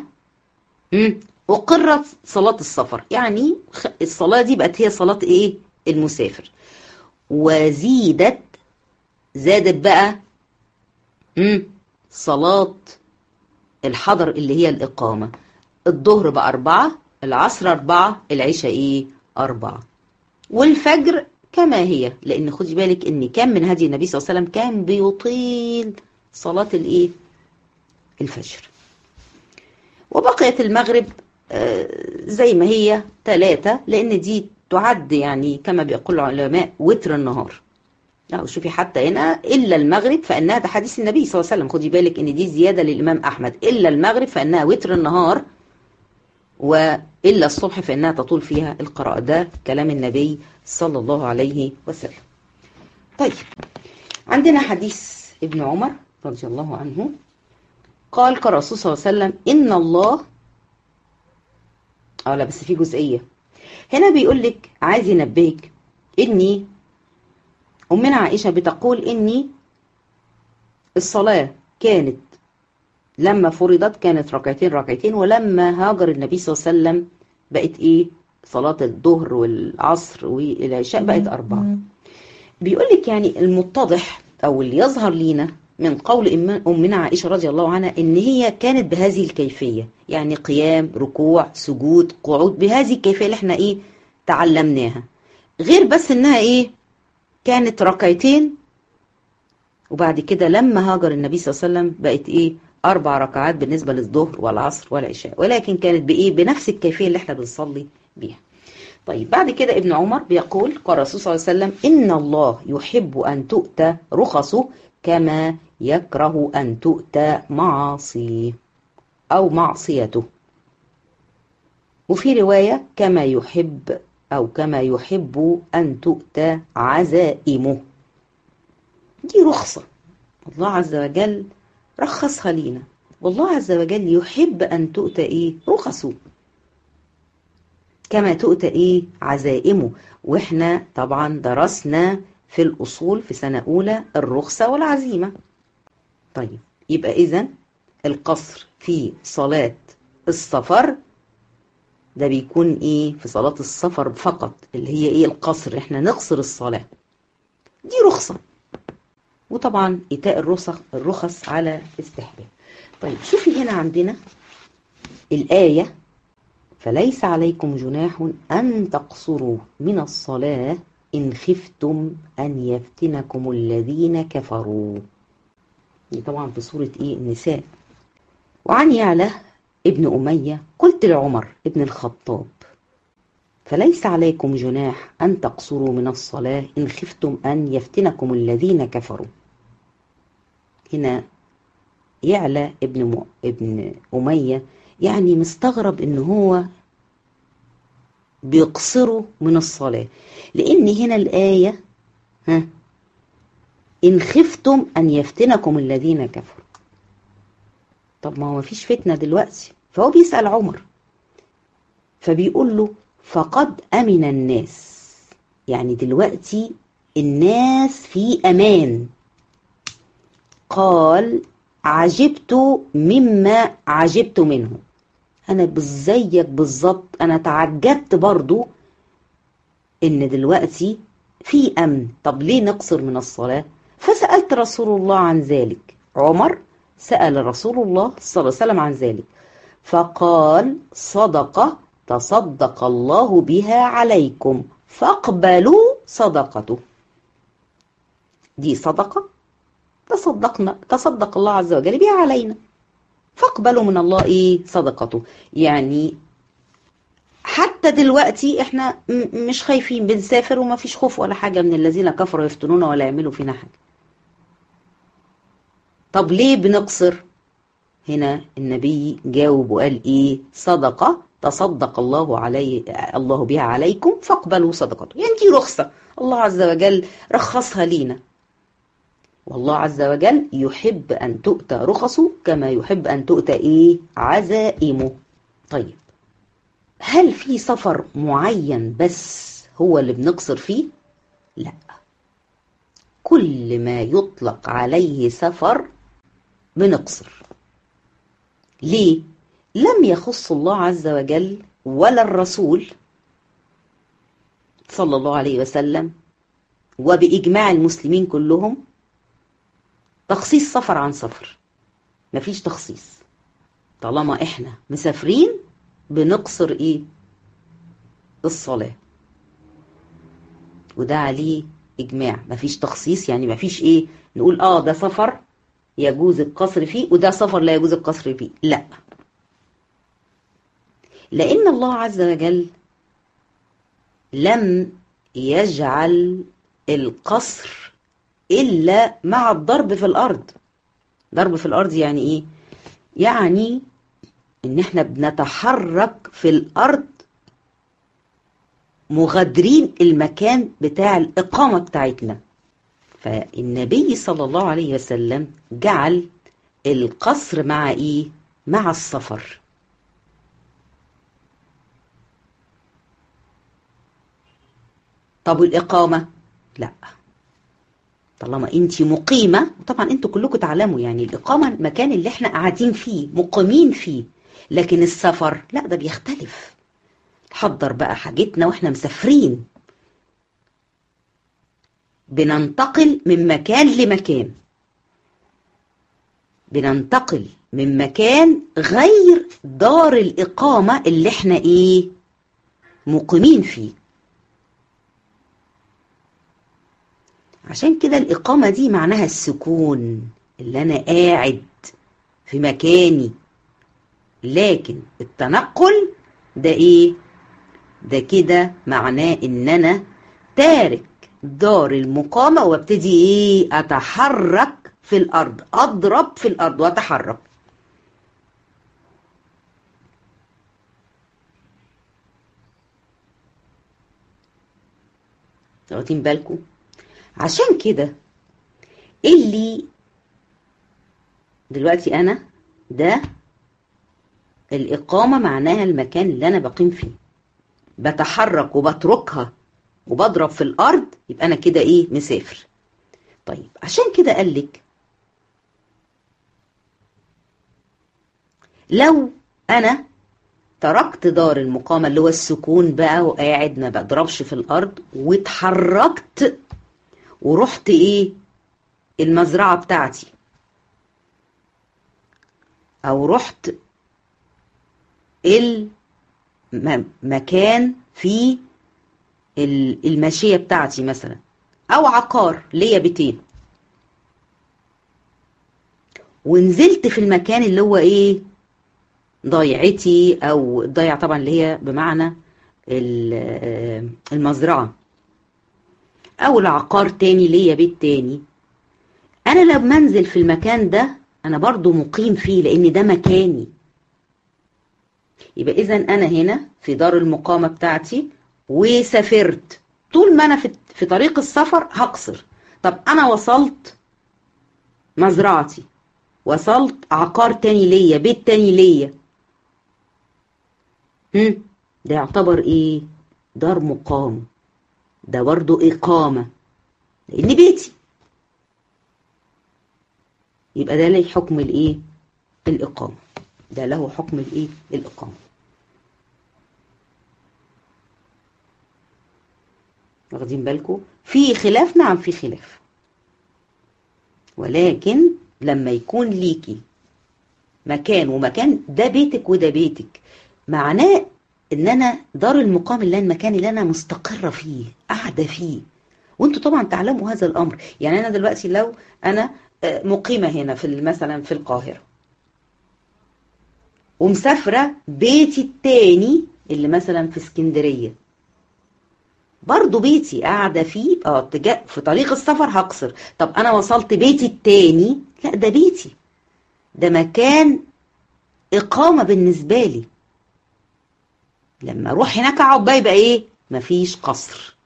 أقرت صلاة السفر يعني الصلاة دي بقت هي صلاة إيه المسافر وزيدت زادت بقى مم. صلاة الحضر اللي هي الإقامة الظهر بقى أربعة العصر أربعة العشاء إيه أربعة والفجر كما هي لأن خدي بالك إن كان من هدي النبي صلى الله عليه وسلم كان بيطيل صلاة الإيه الفجر وبقيت المغرب زي ما هي ثلاثة لأن دي تعد يعني كما بيقول العلماء وتر النهار أو شوفي حتى هنا إلا المغرب فإنها ده حديث النبي صلى الله عليه وسلم خدي بالك إن دي زيادة للإمام أحمد إلا المغرب فإنها وتر النهار وإلا الصبح فإنها تطول فيها القراءة ده كلام النبي صلى الله عليه وسلم طيب عندنا حديث ابن عمر رضي الله عنه قال قال الرسول صلى الله عليه وسلم إن الله اه لا بس في جزئية هنا بيقول لك عايز ينبهك إني أمنا عائشة بتقول إني الصلاة كانت لما فرضت كانت ركعتين ركعتين ولما هاجر النبي صلى الله عليه وسلم بقت إيه صلاة الظهر والعصر والعشاء بقت أربعة بيقول لك يعني المتضح أو اللي يظهر لينا من قول أمنا عائشة رضي الله عنها إن هي كانت بهذه الكيفية يعني قيام ركوع سجود قعود بهذه الكيفية اللي احنا إيه تعلمناها غير بس إنها إيه كانت ركعتين وبعد كده لما هاجر النبي صلى الله عليه وسلم بقت ايه اربع ركعات بالنسبه للظهر والعصر والعشاء ولكن كانت بايه بنفس الكيفيه اللي احنا بنصلي بيها طيب بعد كده ابن عمر بيقول قال الرسول صلى الله عليه وسلم ان الله يحب ان تؤتى رخصه كما يكره ان تؤتى معاصيه او معصيته وفي روايه كما يحب أو كما يحب أن تؤتى عزائمه دي رخصة الله عز وجل رخصها لينا والله عز وجل يحب أن تؤتى إيه رخصه كما تؤتى إيه عزائمه وإحنا طبعا درسنا في الأصول في سنة أولى الرخصة والعزيمة طيب يبقى إذن القصر في صلاة السفر ده بيكون ايه في صلاة السفر فقط اللي هي ايه القصر احنا نقصر الصلاة دي رخصة وطبعا ايتاء الرخص الرخص على استحباب طيب شوفي هنا عندنا الآية فليس عليكم جناح أن تقصروا من الصلاة إن خفتم أن يفتنكم الذين كفروا دي طبعا في سورة إيه النساء وعن يعلى ابن أمية قلت لعمر ابن الخطاب فليس عليكم جناح أن تقصروا من الصلاة إن خفتم أن يفتنكم الذين كفروا هنا يعلى ابن, م... ابن أمية يعني مستغرب إن هو بيقصروا من الصلاة لأن هنا الآية ها إن خفتم أن يفتنكم الذين كفروا طب ما هو مفيش فتنة دلوقتي فهو بيسأل عمر فبيقول له فقد أمن الناس يعني دلوقتي الناس في أمان قال عجبت مما عجبت منه أنا زيك بالظبط أنا تعجبت برضو إن دلوقتي في أمن طب ليه نقصر من الصلاة فسألت رسول الله عن ذلك عمر سأل رسول الله صلى الله عليه وسلم عن ذلك فقال صدقة تصدق الله بها عليكم فاقبلوا صدقته دي صدقة تصدقنا تصدق الله عز وجل بها علينا فاقبلوا من الله ايه صدقته يعني حتى دلوقتي احنا مش خايفين بنسافر وما فيش خوف ولا حاجة من الذين كفروا يفتنون ولا يعملوا فينا حاجة طب ليه بنقصر هنا النبي جاوب وقال ايه صدقة تصدق الله عليه الله بها عليكم فاقبلوا صدقته يعني دي رخصة الله عز وجل رخصها لينا والله عز وجل يحب أن تؤتى رخصه كما يحب أن تؤتى إيه عزائمه طيب هل في سفر معين بس هو اللي بنقصر فيه لا كل ما يطلق عليه سفر بنقصر ليه لم يخص الله عز وجل ولا الرسول صلى الله عليه وسلم وبإجماع المسلمين كلهم تخصيص سفر عن سفر مفيش تخصيص طالما احنا مسافرين بنقصر ايه الصلاة وده عليه اجماع مفيش تخصيص يعني مفيش ايه نقول اه ده سفر يجوز القصر فيه وده سفر لا يجوز القصر فيه لا لان الله عز وجل لم يجعل القصر الا مع الضرب في الارض ضرب في الارض يعني ايه يعني ان احنا بنتحرك في الارض مغادرين المكان بتاع الاقامه بتاعتنا فالنبي صلى الله عليه وسلم جعل القصر مع ايه مع السفر طب والاقامه لا طالما انت مقيمه طبعا انتوا كلكم تعلموا يعني الاقامه المكان اللي احنا قاعدين فيه مقيمين فيه لكن السفر لا ده بيختلف حضر بقى حاجتنا واحنا مسافرين بننتقل من مكان لمكان بننتقل من مكان غير دار الإقامة اللي احنا ايه مقيمين فيه عشان كده الإقامة دي معناها السكون اللي أنا قاعد في مكاني لكن التنقل ده ايه ده كده معناه ان انا تارك دار المقامة وابتدي ايه اتحرك في الارض اضرب في الارض واتحرك واخدين بالكم عشان كده اللي دلوقتي انا ده الإقامة معناها المكان اللي أنا بقيم فيه بتحرك وبتركها وبضرب في الأرض يبقى أنا كده إيه مسافر طيب عشان كده قال لك لو أنا تركت دار المقامة اللي هو السكون بقى وقاعد ما بضربش في الأرض واتحركت ورحت إيه المزرعة بتاعتي أو رحت المكان في الماشية بتاعتي مثلا أو عقار ليا بيتين ونزلت في المكان اللي هو إيه ضيعتي أو ضيع طبعا اللي هي بمعنى المزرعة أو العقار تاني ليا بيت تاني أنا لما أنزل في المكان ده أنا برضو مقيم فيه لأن ده مكاني يبقى اذا انا هنا في دار المقامه بتاعتي وسافرت طول ما انا في في طريق السفر هقصر طب انا وصلت مزرعتي وصلت عقار تاني ليا بيت تاني ليا هم ده يعتبر ايه دار مقام ده برضو اقامه لان بيتي يبقى ده ليه حكم الايه الاقامه ده له حكم الايه الاقامه واخدين بالكم في خلاف نعم في خلاف ولكن لما يكون ليكي مكان ومكان ده بيتك وده بيتك معناه ان انا دار المقام اللي المكان اللي انا مستقره فيه قاعده فيه وانتوا طبعا تعلموا هذا الامر يعني انا دلوقتي لو انا مقيمه هنا في مثلا في القاهره ومسافره بيتي التاني اللي مثلا في اسكندريه برضه بيتي قاعده فيه اه في طريق السفر هقصر طب انا وصلت بيتي التاني لا ده بيتي ده مكان اقامه بالنسبه لي لما اروح هناك اقعد بقى يبقى ايه مفيش قصر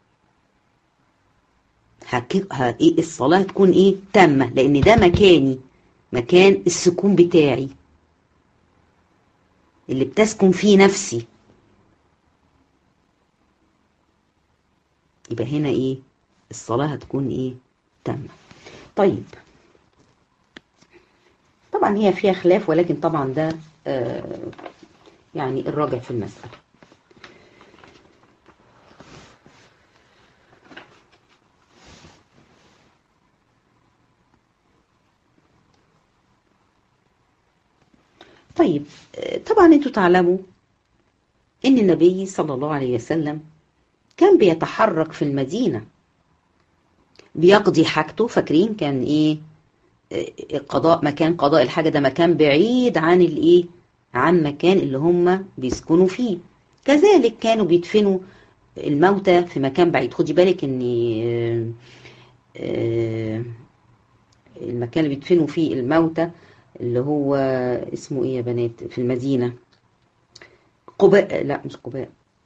هك... ه... ايه الصلاة تكون ايه تامة لان ده مكاني مكان السكون بتاعي اللي بتسكن فيه نفسي يبقى هنا ايه الصلاة هتكون ايه تامة طيب طبعا هي فيها خلاف ولكن طبعا ده آه يعني الراجع في المسألة طيب طبعا انتوا تعلموا ان النبي صلى الله عليه وسلم كان بيتحرك في المدينة بيقضي حاجته فاكرين كان ايه قضاء مكان قضاء الحاجة ده مكان بعيد عن الايه عن مكان اللي هم بيسكنوا فيه كذلك كانوا بيدفنوا الموتى في مكان بعيد خدي بالك ان المكان اللي بيدفنوا فيه الموتى اللي هو اسمه ايه يا بنات في المدينة قباء لا مش قباء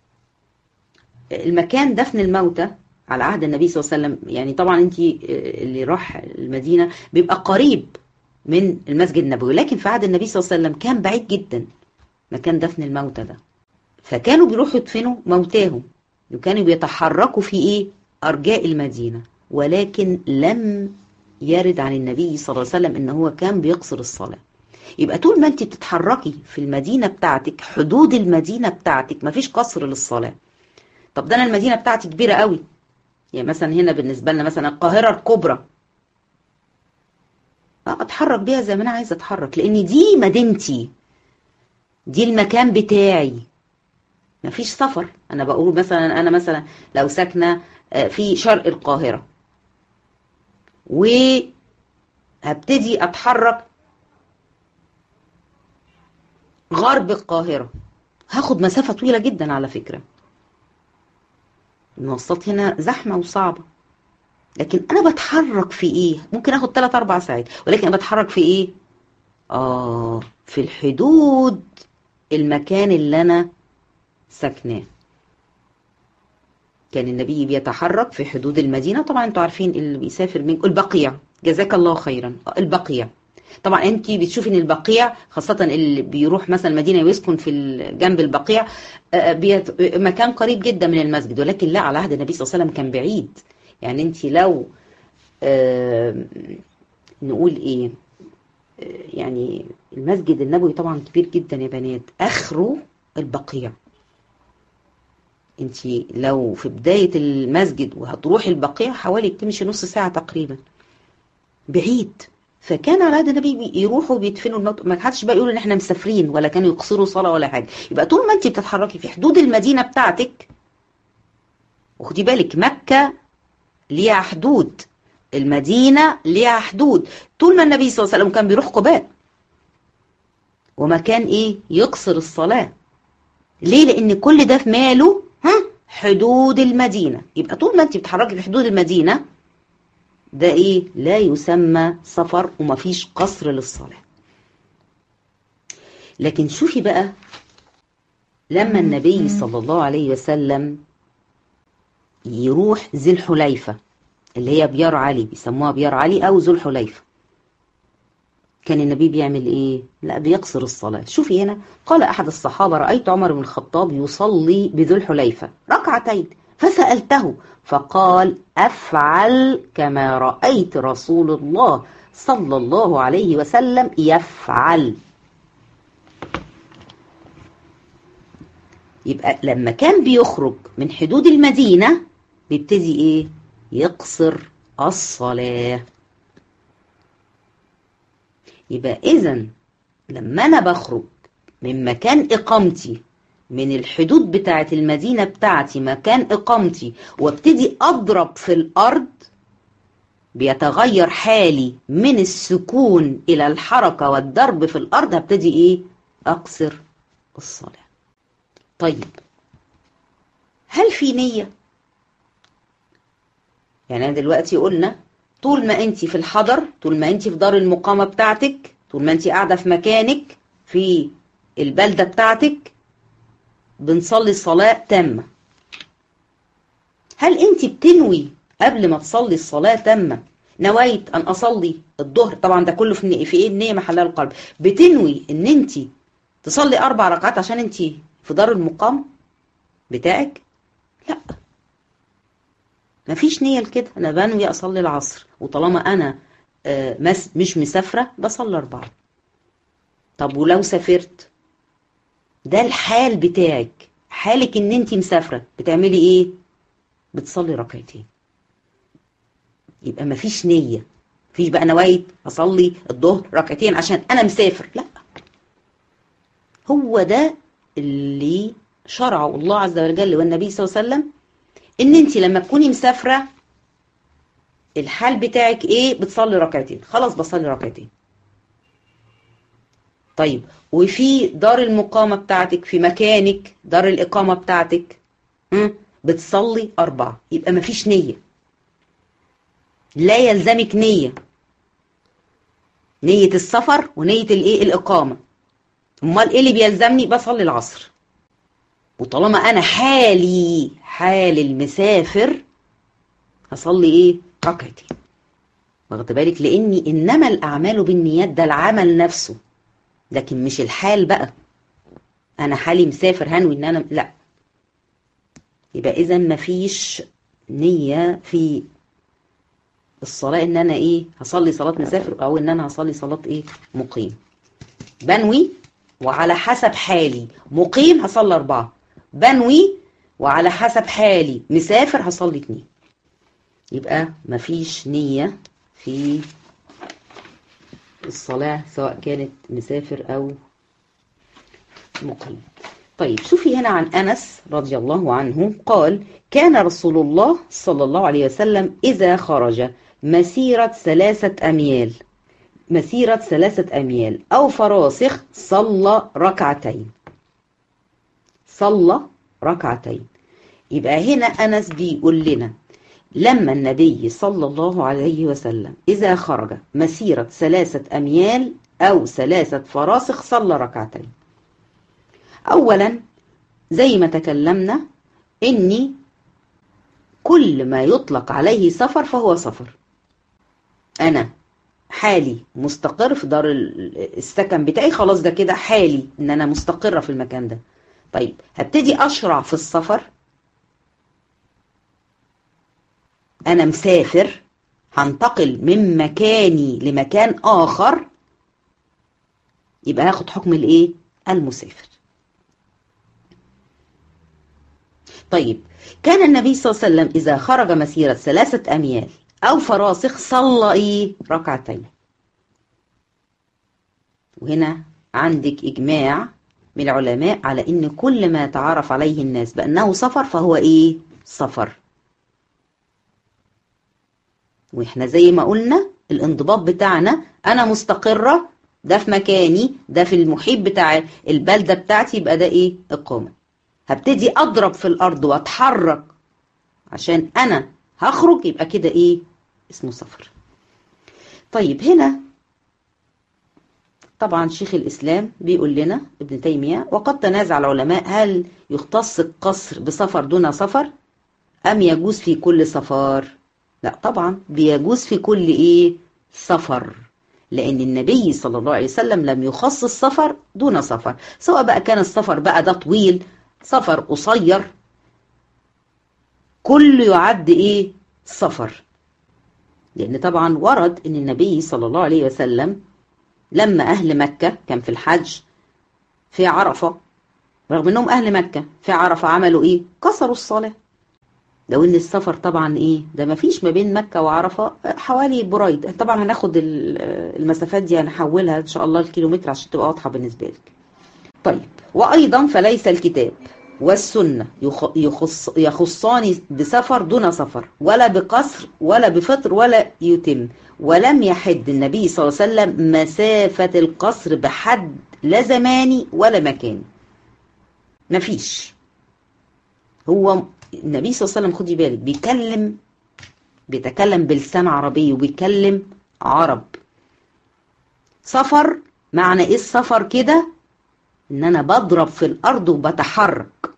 المكان دفن الموتى على عهد النبي صلى الله عليه وسلم يعني طبعا انت اللي راح المدينة بيبقى قريب من المسجد النبوي لكن في عهد النبي صلى الله عليه وسلم كان بعيد جدا مكان دفن الموتى ده فكانوا بيروحوا يدفنوا موتاهم وكانوا بيتحركوا في ايه ارجاء المدينة ولكن لم يرد عن النبي صلى الله عليه وسلم ان هو كان بيقصر الصلاة يبقى طول ما انت بتتحركي في المدينة بتاعتك حدود المدينة بتاعتك مفيش قصر للصلاة طب ده انا المدينة بتاعتي كبيرة قوي يعني مثلا هنا بالنسبة لنا مثلا القاهرة الكبرى اتحرك بيها زي ما انا عايزة اتحرك لان دي مدينتي دي المكان بتاعي مفيش سفر انا بقول مثلا انا مثلا لو ساكنة في شرق القاهرة وهبتدي اتحرك غرب القاهرة هاخد مسافة طويلة جدا على فكرة المواصلات هنا زحمة وصعبة لكن انا بتحرك في ايه ممكن اخد 3 4 ساعات ولكن انا بتحرك في ايه اه في الحدود المكان اللي انا ساكناه كان النبي بيتحرك في حدود المدينة طبعا انتوا عارفين اللي بيسافر من البقيع جزاك الله خيرا البقيع طبعا انت بتشوفي ان البقيع خاصة اللي بيروح مثلا المدينة ويسكن في جنب البقيع بيت مكان قريب جدا من المسجد ولكن لا على عهد النبي صلى الله عليه وسلم كان بعيد يعني انت لو آه نقول ايه آه يعني المسجد النبوي طبعا كبير جدا يا بنات اخره البقيع انت لو في بداية المسجد وهتروحي البقيع حوالي تمشي نص ساعة تقريبا بعيد فكان على هذا النبي يروحوا بيدفنوا الموت ما حدش بقى يقول ان احنا مسافرين ولا كانوا يقصروا صلاة ولا حاجة يبقى طول ما انت بتتحركي في حدود المدينة بتاعتك وخدي بالك مكة ليها حدود المدينة ليها حدود طول ما النبي صلى الله عليه وسلم كان بيروح قباء ومكان ايه يقصر الصلاة ليه لان كل ده في ماله ها حدود المدينة يبقى طول ما انت بتتحركي في حدود المدينة ده ايه لا يسمى سفر ومفيش قصر للصلاة لكن شوفي بقى لما النبي صلى الله عليه وسلم يروح ذي الحليفة اللي هي بيار علي بيسموها بيار علي او ذو الحليفة كان النبي بيعمل ايه لا بيقصر الصلاة شوفي هنا قال احد الصحابة رأيت عمر بن الخطاب يصلي بذو الحليفة ركعتين فسألته فقال افعل كما رأيت رسول الله صلى الله عليه وسلم يفعل يبقى لما كان بيخرج من حدود المدينة بيبتدي ايه يقصر الصلاة يبقى اذا لما انا بخرج من مكان اقامتي من الحدود بتاعت المدينة بتاعتي مكان اقامتي وابتدي اضرب في الارض بيتغير حالي من السكون الى الحركة والضرب في الارض هبتدي ايه اقصر الصلاة طيب هل في نية يعني أنا دلوقتي قلنا طول ما انت في الحضر طول ما انت في دار المقامة بتاعتك طول ما انت قاعدة في مكانك في البلدة بتاعتك بنصلي الصلاة تامة هل انت بتنوي قبل ما تصلي الصلاة تامة نويت ان اصلي الظهر طبعا ده كله في في ايه النية محلها القلب بتنوي ان انت تصلي اربع ركعات عشان انت في دار المقام بتاعك لا مفيش نية لكده انا بنوي اصلي العصر وطالما انا آه مس مش مسافرة بصلي اربعة طب ولو سافرت ده الحال بتاعك حالك ان انت مسافرة بتعملي ايه بتصلي ركعتين يبقى مفيش نية مفيش بقى نوايت اصلي الظهر ركعتين عشان انا مسافر لا هو ده اللي شرعه الله عز وجل والنبي صلى الله عليه وسلم ان انت لما تكوني مسافرة الحال بتاعك ايه بتصلي ركعتين خلاص بصلي ركعتين طيب وفي دار المقامة بتاعتك في مكانك دار الإقامة بتاعتك بتصلي أربعة يبقى مفيش نية لا يلزمك نية نية السفر ونية الايه الإقامة امال ايه اللي بيلزمني بصلي العصر وطالما انا حالي حال المسافر هصلي ايه ركعتين واخد بالك لاني انما الاعمال بالنيات ده العمل نفسه لكن مش الحال بقى انا حالي مسافر هنوي ان انا لا يبقى اذا مفيش نية في الصلاة ان انا ايه هصلي صلاة مسافر او ان انا هصلي صلاة ايه مقيم بنوي وعلى حسب حالي مقيم هصلي اربعة بنوي وعلى حسب حالي مسافر هصلي اتنين يبقى مفيش نية في الصلاة سواء كانت مسافر أو مقيم طيب شوفي هنا عن أنس رضي الله عنه قال كان رسول الله صلى الله عليه وسلم إذا خرج مسيرة ثلاثة أميال مسيرة ثلاثة أميال أو فراسخ صلى ركعتين صلى ركعتين يبقى هنا أنس بيقول لنا لما النبي صلى الله عليه وسلم إذا خرج مسيرة ثلاثة أميال أو ثلاثة فراسخ صلى ركعتين أولا زي ما تكلمنا إني كل ما يطلق عليه سفر فهو سفر أنا حالي مستقر في دار السكن بتاعي خلاص ده كده حالي إن أنا مستقرة في المكان ده طيب هبتدي أشرع في السفر أنا مسافر هنتقل من مكاني لمكان آخر يبقى هاخد حكم الإيه؟ المسافر طيب كان النبي صلى الله عليه وسلم إذا خرج مسيرة ثلاثة أميال أو فراسخ صلى إيه؟ ركعتين وهنا عندك إجماع من العلماء على إن كل ما تعرف عليه الناس بأنه سفر فهو إيه؟ سفر واحنا زي ما قلنا الانضباط بتاعنا انا مستقرة ده في مكاني ده في المحيط بتاع البلدة بتاعتي يبقى ده ايه اقامة هبتدي اضرب في الارض واتحرك عشان انا هخرج يبقى كده ايه اسمه سفر طيب هنا طبعا شيخ الاسلام بيقول لنا ابن تيمية وقد تنازع العلماء هل يختص القصر بسفر دون سفر ام يجوز في كل سفر لا طبعا بيجوز في كل ايه سفر لان النبي صلى الله عليه وسلم لم يخصص سفر دون سفر سواء بقى كان السفر بقى ده طويل سفر قصير كل يعد ايه سفر لان طبعا ورد ان النبي صلى الله عليه وسلم لما اهل مكة كان في الحج في عرفة رغم انهم اهل مكة في عرفة عملوا ايه كسروا الصلاة لو ان السفر طبعا ايه ده ما فيش ما بين مكة وعرفة حوالي بريد طبعا هناخد المسافات دي هنحولها ان شاء الله الكيلومتر عشان تبقى واضحة بالنسبة لك طيب وايضا فليس الكتاب والسنة يخص يخصان بسفر دون سفر ولا بقصر ولا بفطر ولا يتم ولم يحد النبي صلى الله عليه وسلم مسافة القصر بحد لا زماني ولا مكاني مفيش هو النبي صلى الله عليه وسلم خدي بالك بيكلم بيتكلم بلسان عربي وبيكلم عرب سفر معنى ايه السفر كده ان انا بضرب في الارض وبتحرك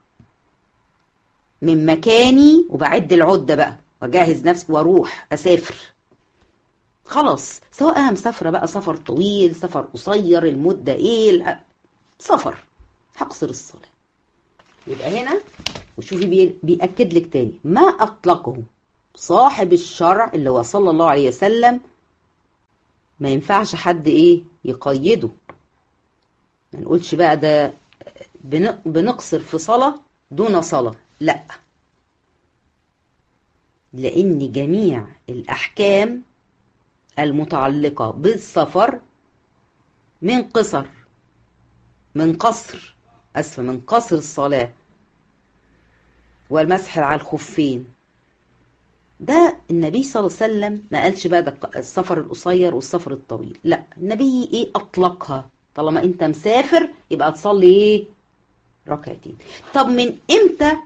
من مكاني وبعد العدة بقى واجهز نفسي واروح اسافر خلاص سواء انا مسافره بقى سفر طويل سفر قصير المده ايه سفر هقصر الصلاه يبقى هنا وشوفي بي بيأكد لك تاني ما اطلقه صاحب الشرع اللي هو صلى الله عليه وسلم ما ينفعش حد ايه يقيده ما نقولش بقى ده بنقصر في صلاة دون صلاة لا لأن جميع الأحكام المتعلقة بالسفر من قصر من قصر أسفة من قصر الصلاة والمسح على الخفين ده النبي صلى الله عليه وسلم ما قالش بقى ده السفر القصير والسفر الطويل لا النبي ايه اطلقها طالما انت مسافر يبقى تصلي ايه ركعتين طب من امتى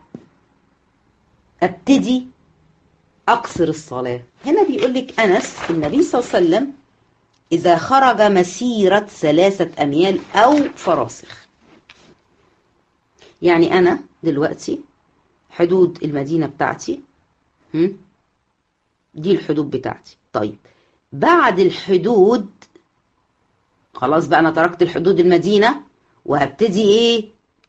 ابتدي اقصر الصلاة هنا بيقول لك انس النبي صلى الله عليه وسلم اذا خرج مسيرة ثلاثة اميال او فراسخ يعني انا دلوقتي حدود المدينة بتاعتي هم؟ دي الحدود بتاعتي طيب بعد الحدود خلاص بقى انا تركت الحدود المدينة وهبتدي ايه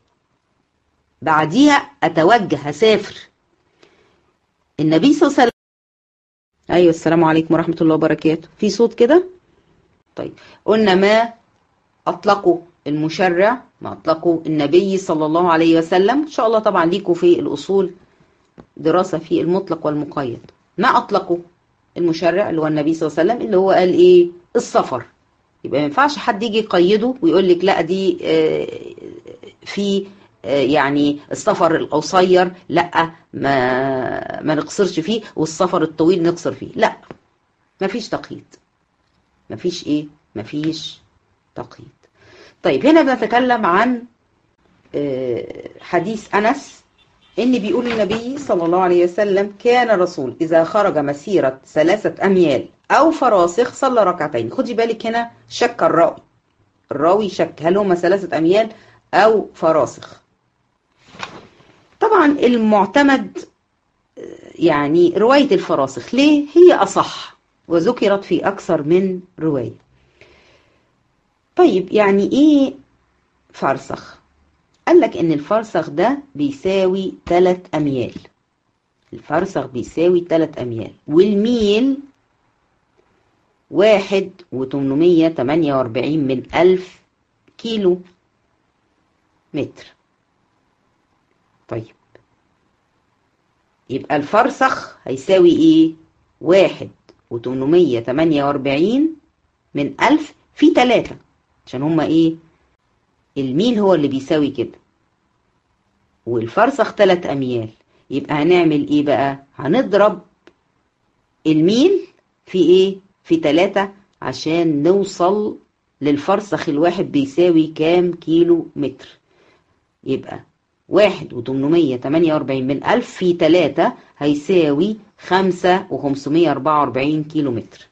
بعديها اتوجه هسافر النبي صلى الله عليه وسلم ايوه السلام عليكم ورحمة الله وبركاته في صوت كده طيب قلنا ما اطلقوا المشرع ما اطلقوا النبي صلى الله عليه وسلم ان شاء الله طبعا ليكوا في الاصول دراسة في المطلق والمقيد ما أطلقوا المشرع اللي هو النبي صلى الله عليه وسلم اللي هو قال إيه السفر يبقى ما ينفعش حد يجي يقيده ويقول لك لا دي في يعني السفر القصير لا ما ما نقصرش فيه والسفر الطويل نقصر فيه لا ما فيش تقييد ما فيش ايه ما فيش تقييد طيب هنا بنتكلم عن حديث أنس إن بيقول النبي صلى الله عليه وسلم كان الرسول إذا خرج مسيرة ثلاثة أميال أو فراسخ صلى ركعتين خدي بالك هنا شك الراوي الراوي شك هل هما ثلاثة أميال أو فراسخ طبعا المعتمد يعني رواية الفراسخ ليه هي أصح وذكرت في أكثر من رواية طيب يعني إيه فرسخ قال لك ان الفرسخ ده بيساوي 3 اميال الفرسخ بيساوي 3 اميال والميل واحد وتمنمية تمانية واربعين من ألف كيلو متر طيب يبقى الفرسخ هيساوي ايه واحد وتمنمية تمانية واربعين من ألف في تلاتة عشان هما ايه الميل هو اللي بيساوي كده والفرسخ تلات أميال يبقى هنعمل ايه بقى هنضرب الميل في ايه في تلاتة عشان نوصل للفرسخ الواحد بيساوي كام كيلو متر يبقى واحد وتمنمية تمانية واربعين من ألف في تلاتة هيساوي خمسة وخمسمية أربعة واربعين كيلو متر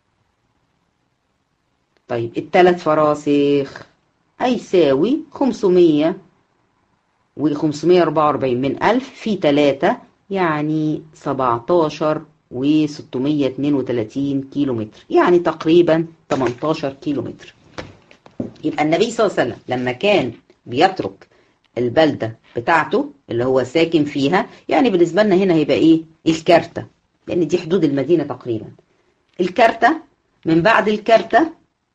طيب التلات فراسخ هيساوي خمسمية وخمسمية أربعة واربعين من ألف في تلاتة يعني سبعتاشر وستمية اتنين وتلاتين كيلو متر يعني تقريبا تمنتاشر كيلو متر يبقى النبي صلى الله عليه وسلم لما كان بيترك البلدة بتاعته اللي هو ساكن فيها يعني بالنسبة لنا هنا هيبقى ايه الكارتة لان دي حدود المدينة تقريبا الكارتة من بعد الكارتة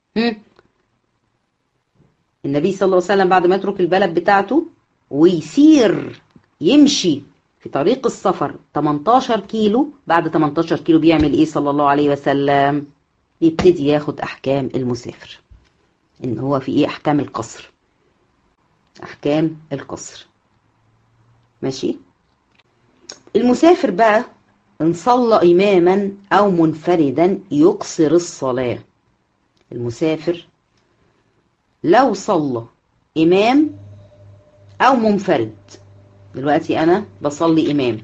النبي صلى الله عليه وسلم بعد ما يترك البلد بتاعته ويسير يمشي في طريق السفر 18 كيلو بعد 18 كيلو بيعمل ايه صلى الله عليه وسلم يبتدي ياخد احكام المسافر ان هو في ايه احكام القصر احكام القصر ماشي المسافر بقى ان صلى اماما او منفردا يقصر الصلاه المسافر لو صلى امام او منفرد دلوقتي انا بصلي امام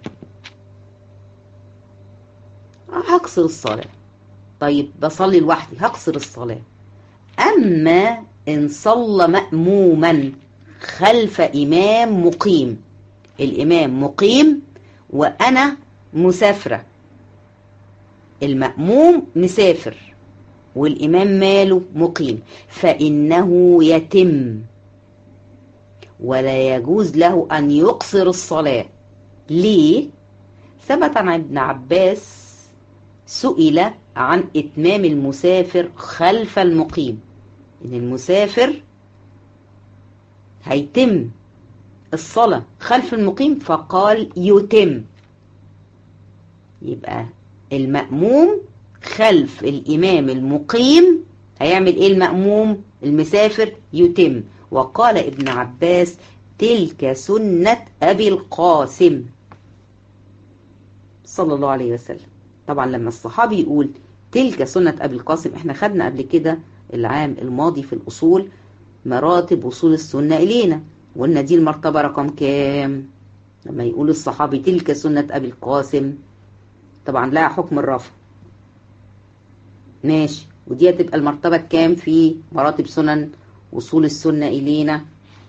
هقصر الصلاه طيب بصلي لوحدي هقصر الصلاه اما ان صلى ماموما خلف امام مقيم الإمام مقيم وأنا مسافرة المأموم مسافر والإمام ماله مقيم فإنه يتم ولا يجوز له أن يقصر الصلاة ليه؟ ثبت عن ابن عباس سئل عن إتمام المسافر خلف المقيم إن المسافر هيتم الصلاة خلف المقيم فقال يتم يبقى المأموم خلف الإمام المقيم هيعمل إيه المأموم المسافر يتم وقال ابن عباس تلك سنة أبي القاسم صلى الله عليه وسلم طبعا لما الصحابي يقول تلك سنة أبي القاسم احنا خدنا قبل كده العام الماضي في الأصول مراتب وصول السنة إلينا وقلنا دي المرتبة رقم كام لما يقول الصحابي تلك سنة أبي القاسم طبعا لها حكم الرفع ماشي ودي هتبقى المرتبة كام في مراتب سنن وصول السنة إلينا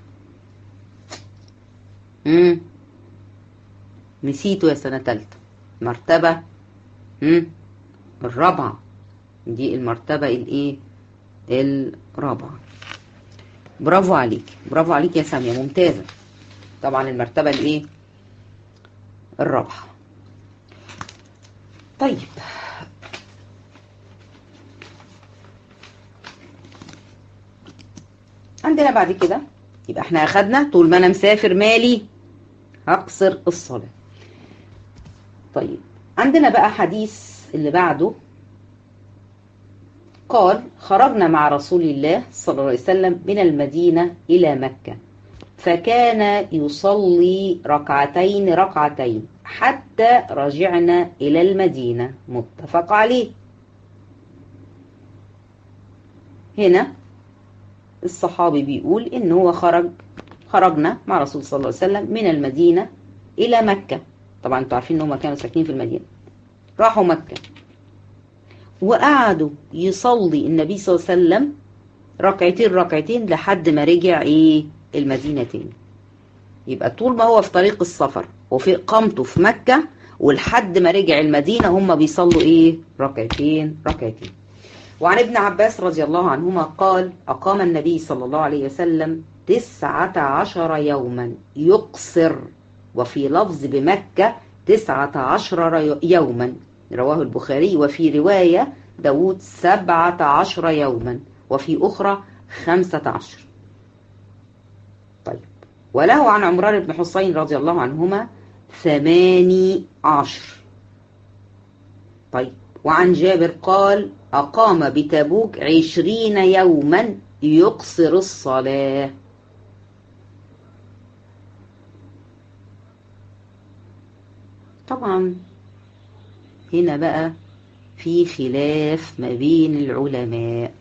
امم نسيته يا سنة تالتة مرتبة امم الرابعة دي المرتبة الايه الرابعة برافو عليك برافو عليك يا سامية ممتازة طبعا المرتبة الايه الرابعة طيب عندنا بعد كده يبقى احنا اخدنا طول ما انا مسافر مالي هقصر الصلاة طيب عندنا بقى حديث اللي بعده قال خرجنا مع رسول الله صلى الله عليه وسلم من المدينة إلى مكة فكان يصلي ركعتين ركعتين حتى رجعنا إلى المدينة متفق عليه هنا الصحابي بيقول إن هو خرج خرجنا مع رسول صلى الله عليه وسلم من المدينة إلى مكة طبعا انتوا عارفين ان هم كانوا ساكنين في المدينة راحوا مكة وقعدوا يصلي النبي صلى الله عليه وسلم ركعتين ركعتين لحد ما رجع ايه المدينة تاني يبقى طول ما هو في طريق السفر وفي اقامته في مكة ولحد ما رجع المدينة هم بيصلوا ايه ركعتين ركعتين وعن ابن عباس رضي الله عنهما قال أقام النبي صلى الله عليه وسلم تسعة عشر يوما يقصر وفي لفظ بمكة تسعة عشر يوما رواه البخاري وفي رواية داود سبعة عشر يوما وفي أخرى خمسة عشر طيب وله عن عمران بن حسين رضي الله عنهما ثماني عشر طيب وعن جابر قال أقام بتبوك عشرين يوما يقصر الصلاة طبعا هنا بقى في خلاف ما بين العلماء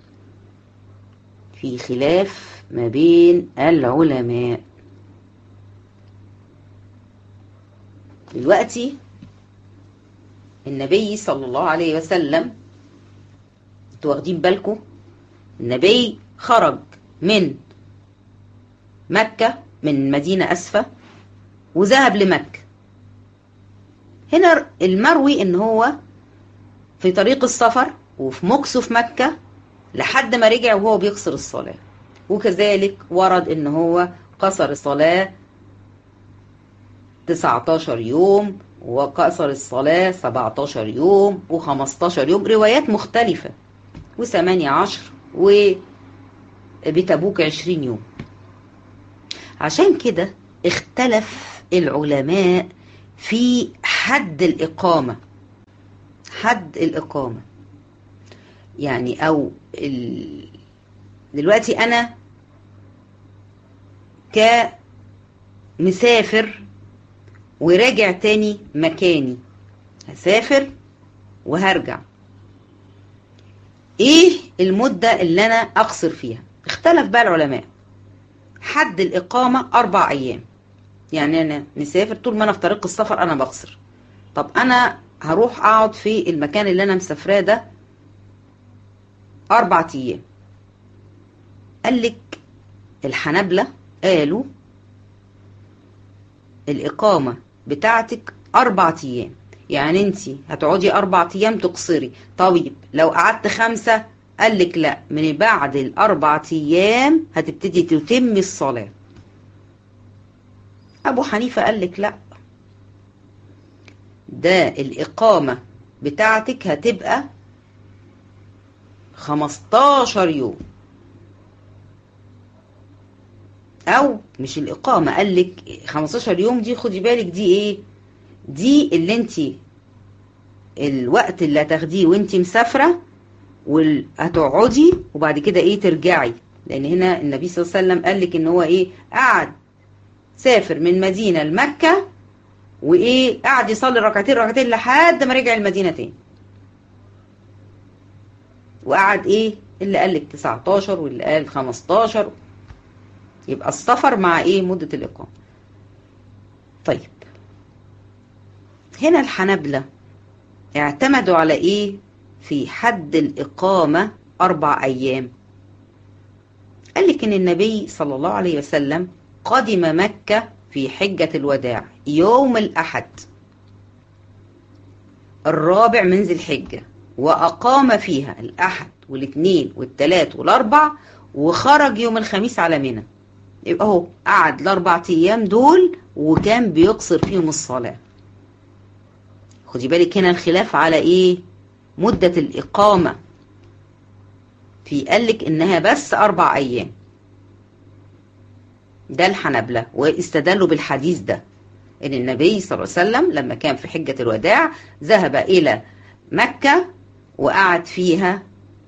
في خلاف ما بين العلماء دلوقتي النبي صلى الله عليه وسلم انتوا واخدين بالكم النبي خرج من مكة من مدينة أسفة وذهب لمكة هنا المروي ان هو في طريق السفر وفي مكسه في مكة لحد ما رجع وهو بيقصر الصلاة وكذلك ورد ان هو قصر الصلاة 19 يوم وقصر الصلاة 17 يوم و15 يوم روايات مختلفة و18 وبتبوك 20 يوم عشان كده اختلف العلماء في حد الإقامة حد الإقامة يعني أو ال... دلوقتي أنا كمسافر وراجع تاني مكاني هسافر وهرجع ايه المدة اللي انا اقصر فيها اختلف بقى العلماء حد الاقامة اربع ايام يعني انا مسافر طول ما انا في طريق السفر انا بقصر طب انا هروح اقعد في المكان اللي انا مسافراه ده اربع ايام قال لك الحنابلة قالوا الإقامة بتاعتك أربع أيام يعني أنت هتقعدي أربع أيام تقصري طيب لو قعدت خمسة قال لك لا من بعد الأربع أيام هتبتدي تتم الصلاة أبو حنيفة قال لك لا ده الإقامة بتاعتك هتبقى 15 يوم او مش الاقامه قال لك 15 يوم دي خدي بالك دي ايه دي اللي انت الوقت اللي هتاخديه وانت مسافره وهتقعدي وبعد كده ايه ترجعي لان هنا النبي صلى الله عليه وسلم قال لك ان هو ايه قعد سافر من مدينه لمكه وايه قعد يصلي ركعتين ركعتين لحد ما رجع المدينه تاني وقعد ايه اللي قال لك 19 واللي قال 15 يبقى السفر مع ايه مدة الإقامة طيب هنا الحنبلة اعتمدوا على ايه في حد الإقامة أربع أيام قال لك إن النبي صلى الله عليه وسلم قدم مكة في حجة الوداع يوم الأحد الرابع من ذي الحجة وأقام فيها الأحد والاثنين والثلاث والأربع وخرج يوم الخميس على منى يبقى هو قعد الأربع أيام دول وكان بيقصر فيهم الصلاة خدي بالك هنا الخلاف على إيه مدة الإقامة في قالك إنها بس أربع أيام ده الحنبلة واستدلوا بالحديث ده إن النبي صلى الله عليه وسلم لما كان في حجة الوداع ذهب إلى مكة وقعد فيها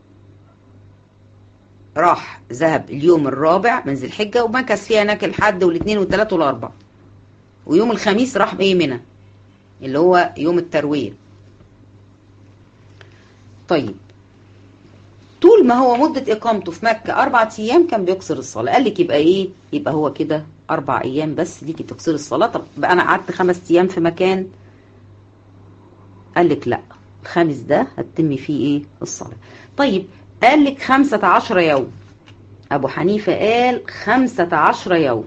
راح ذهب اليوم الرابع من ذي الحجة ومكث فيها هناك الحد والاثنين والثلاث والأربع ويوم الخميس راح بإيه منى اللي هو يوم التروية طيب طول ما هو مدة إقامته في مكة أربع أيام كان بيقصر الصلاة قال لك يبقى إيه يبقى هو كده أربع أيام بس ليكي تقصري الصلاة طب بقى أنا قعدت خمس أيام في مكان قال لك لأ الخامس ده هتتمي فيه إيه الصلاة طيب قال لك خمسة عشر يوم أبو حنيفة قال خمسة عشر يوم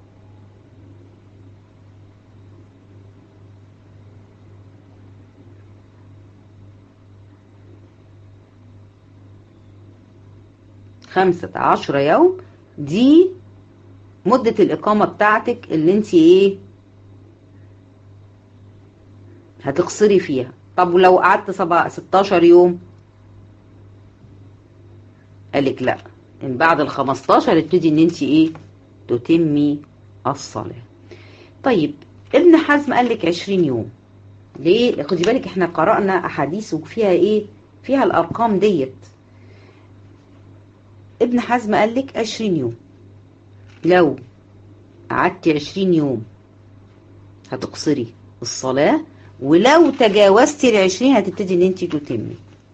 خمسة عشر يوم دي مدة الإقامة بتاعتك اللي انت ايه هتقصري فيها طب ولو قعدت سبع ستاشر يوم قالك لا من بعد ال 15 ابتدي ان انت ايه تتمي الصلاة طيب ابن حزم قال لك 20 يوم ليه خدي بالك احنا قرأنا احاديث وفيها ايه فيها الارقام ديت ابن حزم قال لك 20 يوم لو قعدتي 20 يوم هتقصري الصلاة ولو تجاوزتي ال 20 هتبتدي ان انت تتمي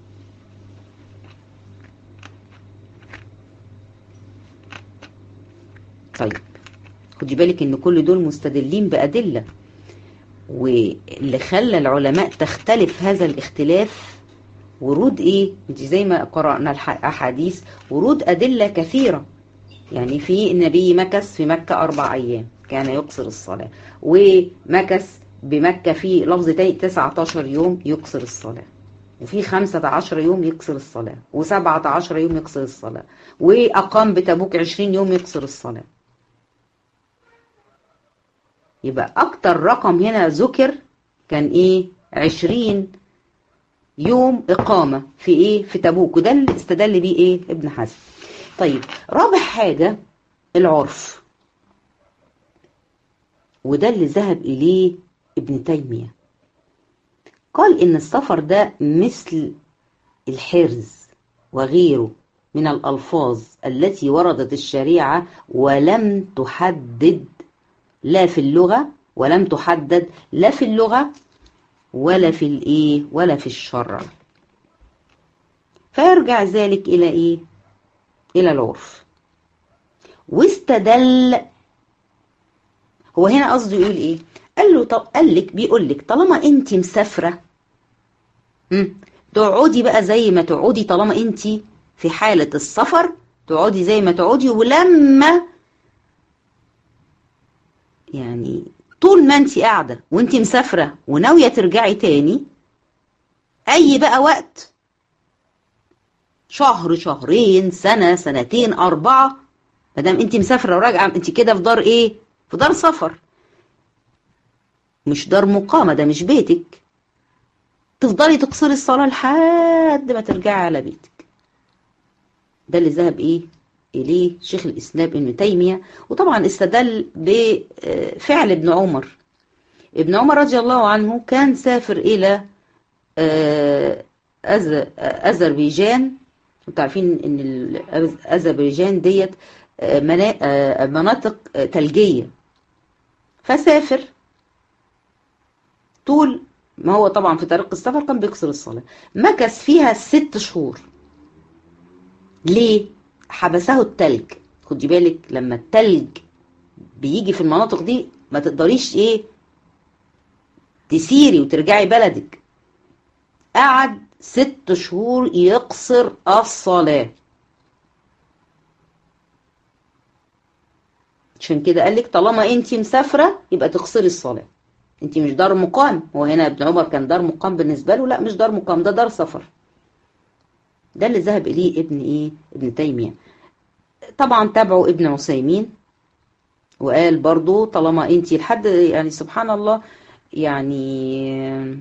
طيب خدي بالك ان كل دول مستدلين بأدلة واللي خلى العلماء تختلف هذا الاختلاف ورود ايه انت زي ما قرأنا الاحاديث ورود أدلة كثيرة يعني في النبي مكث في مكة أربع أيام كان يقصر الصلاة ومكث بمكة في لفظ تاني 19 يوم يقصر الصلاة وفي 15 يوم يقصر الصلاة و17 يوم يقصر الصلاة وأقام بتبوك 20 يوم يقصر الصلاة يبقى أكتر رقم هنا ذكر كان إيه 20 يوم إقامة في إيه في تبوك وده اللي استدل بيه إيه ابن حزم طيب رابع حاجة العرف وده اللي ذهب إليه ابن تيمية قال إن السفر ده مثل الحرز وغيره من الألفاظ التي وردت الشريعة ولم تحدد لا في اللغة ولم تحدد لا في اللغة ولا في الإيه ولا في الشرع فيرجع ذلك إلى إيه إلى العرف واستدل هو هنا قصده يقول إيه قال له طب قال لك بيقول لك طالما انت مسافره امم تقعدي بقى زي ما تقعدي طالما انت في حاله السفر تقعدي زي ما تقعدي ولما يعني طول ما انت قاعدة وانت مسافرة وناوية ترجعي تاني اي بقى وقت شهر شهرين سنة سنتين اربعة مادام انت مسافرة وراجعة انت كده في دار ايه في دار سفر مش دار مقامة ده مش بيتك تفضلي تقصري الصلاة لحد ما ترجعي على بيتك ده اللي ذهب ايه اليه شيخ الاسلام ابن تيمية وطبعا استدل بفعل ابن عمر ابن عمر رضي الله عنه كان سافر الى اذربيجان انتوا عارفين ان اذربيجان ديت مناطق ثلجيه فسافر طول ما هو طبعا في طريق السفر كان بيكسر الصلاة مكث فيها ست شهور ليه؟ حبسه التلج خدي بالك لما التلج بيجي في المناطق دي ما تقدريش ايه تسيري وترجعي بلدك قعد ست شهور يقصر الصلاة عشان كده قال لك طالما انت مسافرة يبقى تقصري الصلاة انت مش دار مقام هو هنا ابن عمر كان دار مقام بالنسبة له لا مش دار مقام ده دار سفر ده اللي ذهب اليه ابن ايه ابن تيمية طبعا تابعوا ابن عثيمين وقال برضو طالما انت لحد يعني سبحان الله يعني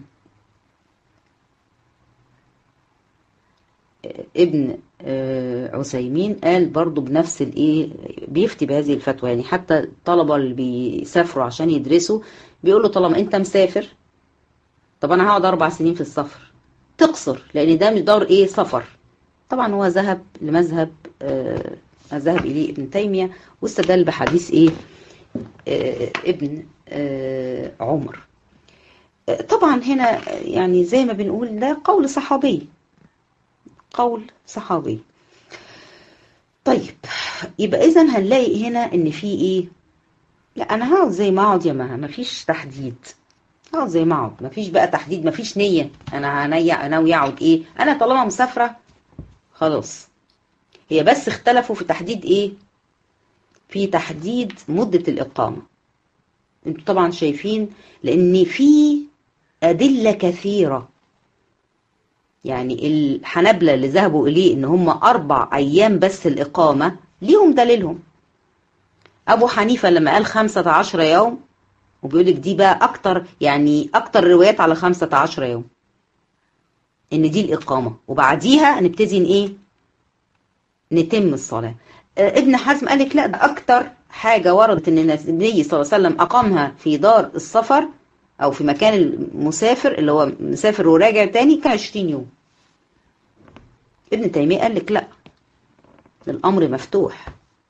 ابن عثيمين قال برضو بنفس الايه بيفتي بهذه الفتوى يعني حتى الطلبة اللي بيسافروا عشان يدرسوا بيقولوا طالما انت مسافر طب انا هقعد اربع سنين في السفر تقصر لان ده مش دار ايه سفر طبعا هو ذهب لمذهب آه ذهب اليه ابن تيمية واستدل بحديث ايه آه ابن آه عمر طبعا هنا يعني زي ما بنقول ده قول صحابي قول صحابي طيب يبقى اذا هنلاقي هنا ان في ايه لا انا هقعد زي ما اقعد يا مها مفيش تحديد هقعد زي ما اقعد مفيش بقى تحديد مفيش نيه انا هنيا ناوي اقعد ايه انا طالما مسافره خلاص هي بس اختلفوا في تحديد ايه في تحديد مده الاقامه انتوا طبعا شايفين لان في ادله كثيره يعني الحنابلة اللي ذهبوا إليه إن هم أربع أيام بس الإقامة ليهم دليلهم أبو حنيفة لما قال خمسة عشر يوم وبيقول لك دي بقى أكتر يعني أكتر روايات على خمسة عشر يوم إن دي الإقامة وبعديها نبتدي إيه نتم الصلاة ابن حزم قال لك لا ده أكتر حاجة وردت إن النبي صلى الله عليه وسلم أقامها في دار السفر او في مكان المسافر اللي هو مسافر وراجع تاني كان 20 يوم ابن تيمية قال لك لا الامر مفتوح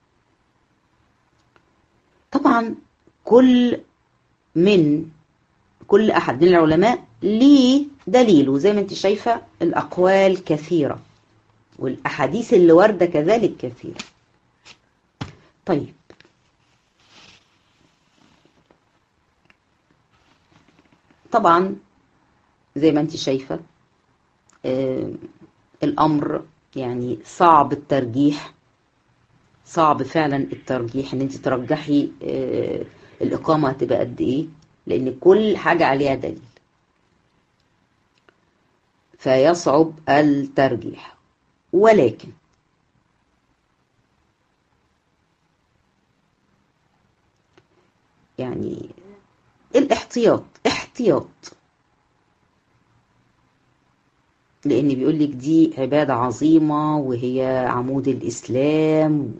طبعا كل من كل احد من العلماء ليه دليله زي ما انت شايفة الاقوال كثيرة والاحاديث اللي واردة كذلك كثيرة طيب طبعا زي ما انت شايفة آه الأمر يعني صعب الترجيح صعب فعلا الترجيح ان انت ترجحي آه الإقامة هتبقى قد ايه لأن كل حاجة عليها دليل فيصعب الترجيح ولكن يعني الاحتياط احتياط لان بيقول لك دي عبادة عظيمة وهي عمود الاسلام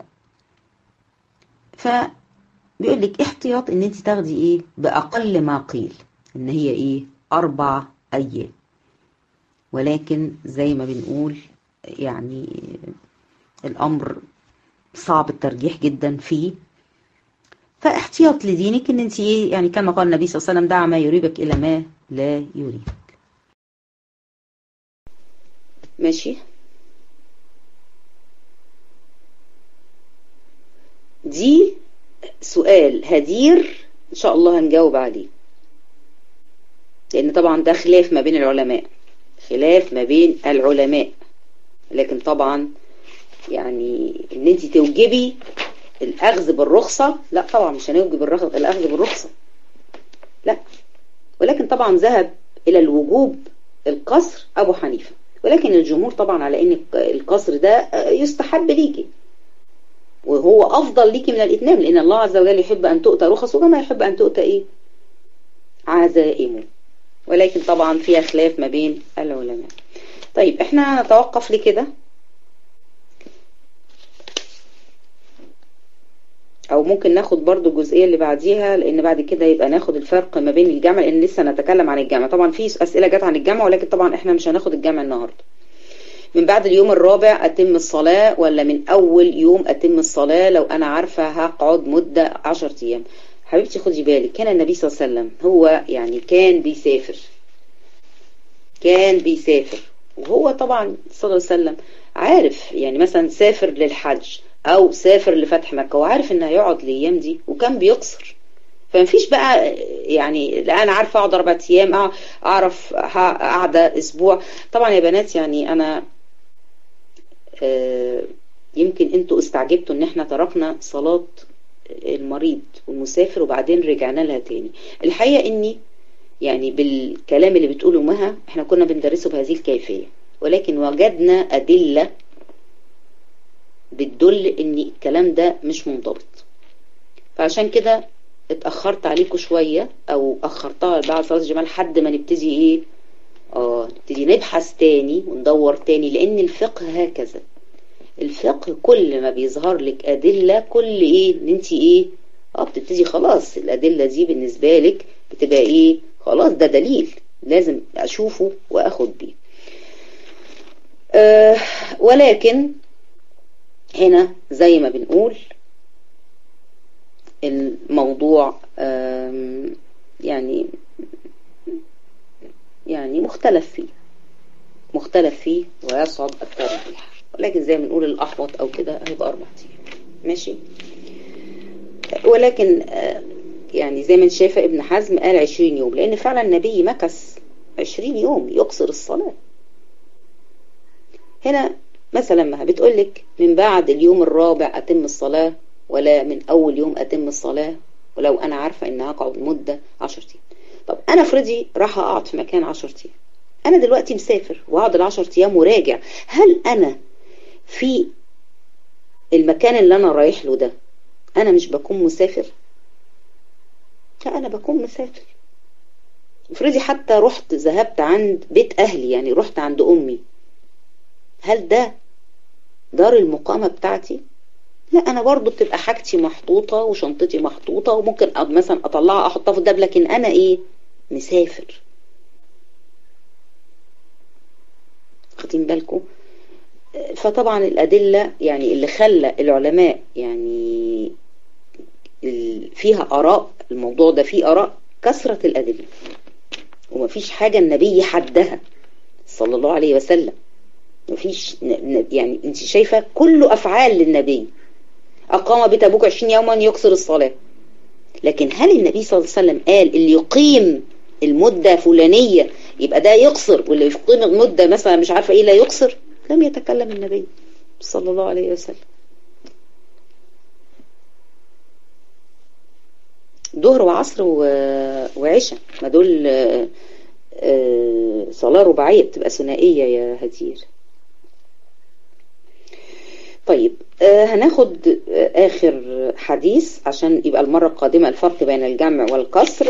فبيقول لك احتياط ان انت تاخدي ايه باقل ما قيل ان هي ايه اربع ايام ولكن زي ما بنقول يعني الامر صعب الترجيح جدا فيه فاحتياط لدينك ان انت ايه يعني كما قال النبي صلى الله عليه وسلم دع ما يريبك الى ما لا يريبك ماشي دي سؤال هدير ان شاء الله هنجاوب عليه لان طبعا ده خلاف ما بين العلماء خلاف ما بين العلماء لكن طبعا يعني ان انت توجبي الاخذ بالرخصة لا طبعا مش هنوجب الاخذ بالرخصة لا ولكن طبعا ذهب إلى الوجوب القصر أبو حنيفة ولكن الجمهور طبعا على ان القصر ده يستحب ليكي وهو افضل ليكي من الاتمام لان الله عز وجل يحب ان تؤتى رخصه كما يحب ان تؤتى ايه عزائمه ولكن طبعا فيها خلاف ما بين العلماء طيب احنا نتوقف لكده او ممكن ناخد برضو الجزئية اللي بعديها لان بعد كده يبقى ناخد الفرق ما بين الجمع لان لسه نتكلم عن الجمع طبعا في اسئلة جت عن الجمع ولكن طبعا احنا مش هناخد الجمع النهاردة من بعد اليوم الرابع اتم الصلاة ولا من اول يوم اتم الصلاة لو انا عارفة هقعد مدة عشر ايام حبيبتي خدي بالك كان النبي صلى الله عليه وسلم هو يعني كان بيسافر كان بيسافر وهو طبعا صلى الله عليه وسلم عارف يعني مثلا سافر للحج او سافر لفتح مكة وعارف انه هيقعد الايام دي وكان بيقصر فمفيش بقى يعني لا انا عارفه اقعد اربع ايام اعرف قاعده اسبوع طبعا يا بنات يعني انا يمكن انتوا استعجبتوا ان احنا تركنا صلاه المريض والمسافر وبعدين رجعنا لها تاني الحقيقه اني يعني بالكلام اللي بتقوله مها احنا كنا بندرسه بهذه الكيفيه ولكن وجدنا ادله بتدل ان الكلام ده مش منضبط فعشان كده اتأخرت عليكم شوية او اخرتها بعد صلاة الجمال لحد ما نبتدي ايه اه نبتدي نبحث تاني وندور تاني لان الفقه هكذا الفقه كل ما بيظهر لك ادلة كل ايه ان انت ايه اه بتبتدي خلاص الادلة دي بالنسبة لك بتبقى ايه خلاص ده دليل لازم اشوفه واخد بيه آه ولكن هنا زي ما بنقول الموضوع يعني يعني مختلف فيه مختلف فيه ويصعب الترجيح ولكن زي ما بنقول الأحوط أو كده هيبقى أربع أيام ماشي ولكن يعني زي ما انت شايفة ابن حزم قال عشرين يوم لأن فعلا النبي مكث عشرين يوم يقصر الصلاة هنا مثلا ما بتقولك من بعد اليوم الرابع أتم الصلاة ولا من أول يوم أتم الصلاة ولو أنا عارفة إن هقعد مدة عشر أيام طب أنا افرضي راح أقعد في مكان عشر أيام أنا دلوقتي مسافر وأقعد العشر أيام وراجع هل أنا في المكان اللي أنا رايح له ده أنا مش بكون مسافر لا أنا بكون مسافر افرضي حتى رحت ذهبت عند بيت أهلي يعني رحت عند أمي هل ده دار المقامة بتاعتي لا انا برضو بتبقى حاجتي محطوطة وشنطتي محطوطة وممكن مثلا اطلعها احطها في الدب لكن انا ايه مسافر خدين بالكم فطبعا الادلة يعني اللي خلى العلماء يعني فيها اراء الموضوع ده فيه اراء كثرة الادلة ومفيش حاجة النبي حدها صلى الله عليه وسلم مفيش يعني انت شايفة كله افعال للنبي اقام بتبوك 20 يوما يقصر الصلاة لكن هل النبي صلى الله عليه وسلم قال اللي يقيم المدة فلانية يبقى ده يقصر واللي يقيم المدة مثلا مش عارفة ايه لا يقصر لم يتكلم النبي صلى الله عليه وسلم ظهر وعصر وعشاء ما دول صلاة رباعية بتبقى ثنائية يا هدير طيب آه هناخد آه آخر حديث عشان يبقى المرة القادمة الفرق بين الجمع والكسر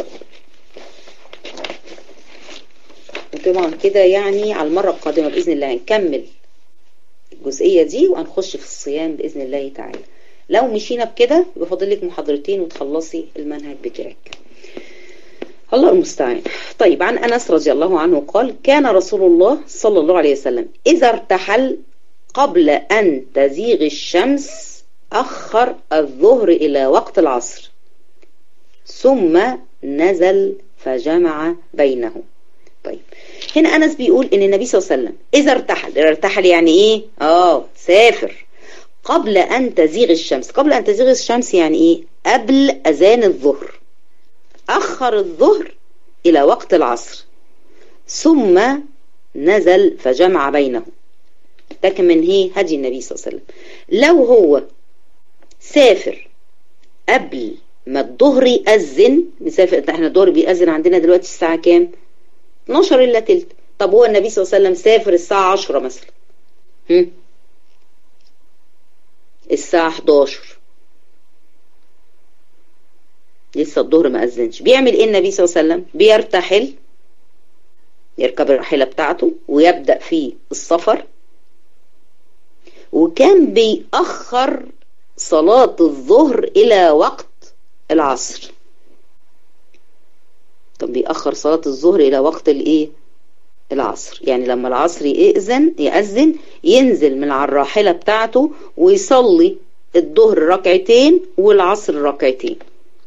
وطبعا كده يعني على المرة القادمة بإذن الله هنكمل الجزئية دي وهنخش في الصيام بإذن الله تعالى لو مشينا بكده يبقى فاضل لك محاضرتين وتخلصي المنهج بتاعك الله المستعان طيب عن أنس رضي الله عنه قال كان رسول الله صلى الله عليه وسلم إذا ارتحل قبل أن تزيغ الشمس أخر الظهر إلى وقت العصر ثم نزل فجمع بينه طيب هنا أنس بيقول إن النبي صلى الله عليه وسلم إذا ارتحل ارتحل يعني إيه آه سافر قبل أن تزيغ الشمس قبل أن تزيغ الشمس يعني إيه قبل أذان الظهر أخر الظهر إلى وقت العصر ثم نزل فجمع بينهم ده كان من هي هدي النبي صلى الله عليه وسلم لو هو سافر قبل ما الظهر يأذن مسافر احنا الظهر بيأذن عندنا دلوقتي الساعة كام 12 الا تلت طب هو النبي صلى الله عليه وسلم سافر الساعة 10 مثلا هم؟ الساعة 11 لسه الظهر ما أذنش بيعمل ايه النبي صلى الله عليه وسلم بيرتحل يركب الراحلة بتاعته ويبدأ في السفر وكان بيأخر صلاة الظهر إلى وقت العصر كان بيأخر صلاة الظهر إلى وقت الإيه العصر يعني لما العصر يأذن يأذن ينزل من على الراحلة بتاعته ويصلي الظهر ركعتين والعصر ركعتين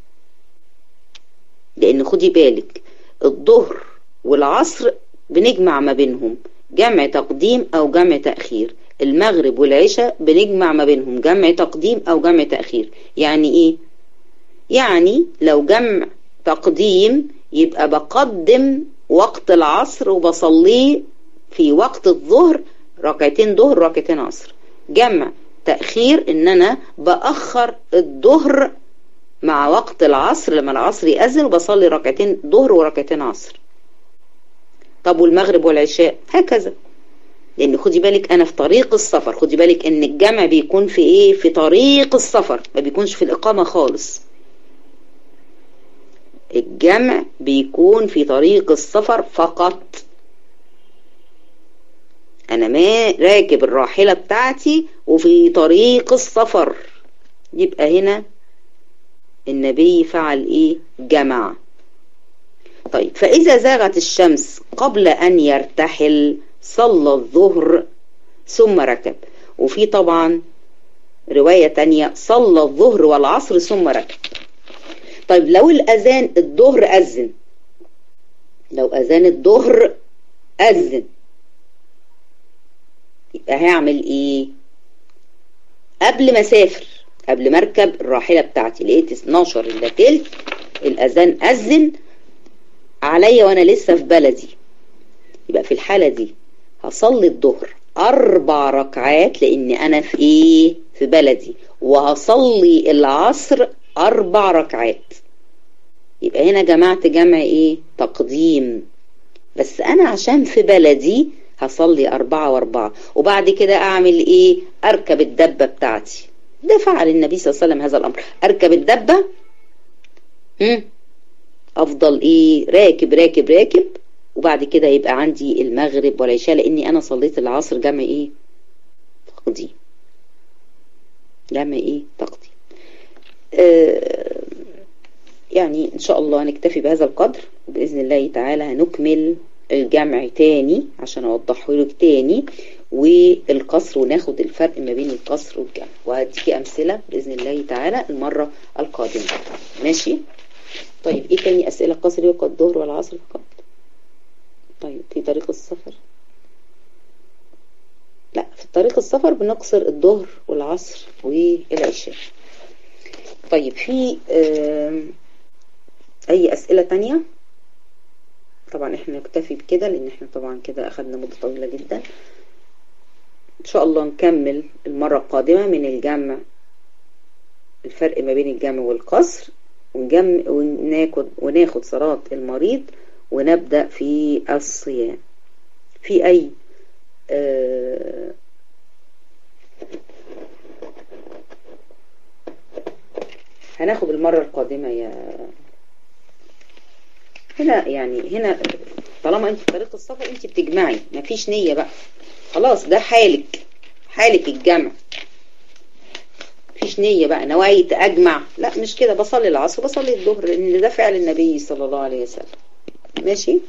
لأن خدي بالك الظهر والعصر بنجمع ما بينهم جمع تقديم أو جمع تأخير المغرب والعشاء بنجمع ما بينهم جمع تقديم أو جمع تأخير يعني إيه؟ يعني لو جمع تقديم يبقى بقدم وقت العصر وبصليه في وقت الظهر ركعتين ظهر ركعتين عصر جمع تأخير إن أنا بأخر الظهر مع وقت العصر لما العصر يأذن وبصلي ركعتين ظهر وركعتين عصر طب والمغرب والعشاء هكذا لان خدي بالك انا في طريق السفر خدي بالك ان الجمع بيكون في ايه في طريق السفر ما بيكونش في الاقامة خالص الجمع بيكون في طريق السفر فقط انا ما راكب الراحلة بتاعتي وفي طريق السفر يبقى هنا النبي فعل ايه جمع طيب فاذا زاغت الشمس قبل ان يرتحل صلى الظهر ثم ركب وفي طبعا رواية تانية صلى الظهر والعصر ثم ركب طيب لو الأذان الظهر أذن لو أذان الظهر أذن يبقى هعمل إيه قبل ما أسافر قبل ما أركب الراحلة بتاعتي لقيت 12 إلا تلت الأذان أذن عليا وأنا لسه في بلدي يبقى في الحالة دي هصلي الظهر أربع ركعات لأن أنا في إيه في بلدي وهصلي العصر أربع ركعات يبقى هنا جمعت جمع إيه تقديم بس أنا عشان في بلدي هصلي أربعة وأربعة وبعد كده أعمل إيه أركب الدبة بتاعتي ده فعل النبي صلى الله عليه وسلم هذا الأمر أركب الدبة هم؟ أفضل إيه راكب راكب راكب وبعد كده يبقى عندي المغرب والعشاء لاني انا صليت العصر جمع ايه تقديم جمع ايه تقديم آه يعني ان شاء الله هنكتفي بهذا القدر وباذن الله تعالى هنكمل الجمع تاني عشان اوضحه لك تاني والقصر وناخد الفرق ما بين القصر والجمع وهديكي امثله باذن الله تعالى المره القادمه ماشي طيب ايه تاني اسئله القصر يبقى الظهر والعصر فقط طيب في طريق السفر لا في طريق السفر بنقصر الظهر والعصر والعشاء طيب في آه اي اسئلة تانية طبعا احنا نكتفي بكده لان احنا طبعا كده اخدنا مدة طويلة جدا ان شاء الله نكمل المرة القادمة من الجمع الفرق ما بين الجمع والقصر ونجمع وناخد وناخد صلاة المريض ونبدأ في الصيام في أي آه هناخد المرة القادمة يا هنا يعني هنا طالما انت في طريق السفر انت بتجمعي مفيش نية بقى خلاص ده حالك حالك الجمع مفيش نية بقى نوايت اجمع لا مش كده بصلي العصر بصلي الظهر لان ده فعل النبي صلى الله عليه وسلم ماشي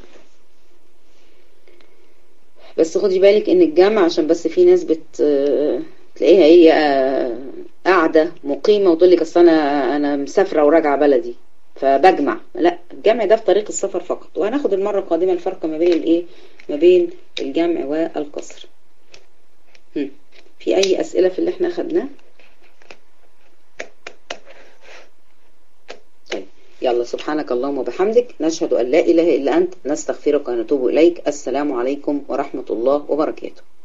بس خدي بالك ان الجامعة عشان بس في ناس بت تلاقيها هي قاعدة مقيمة وتقول لك اصل انا انا مسافرة وراجعة بلدي فبجمع لا الجمع ده في طريق السفر فقط وهناخد المرة القادمة الفرق ما بين الايه ما بين الجمع والقصر في اي اسئلة في اللي احنا خدناه طيب يلا سبحانك اللهم وبحمدك نشهد أن لا إله إلا أنت نستغفرك ونتوب إليك السلام عليكم ورحمة الله وبركاته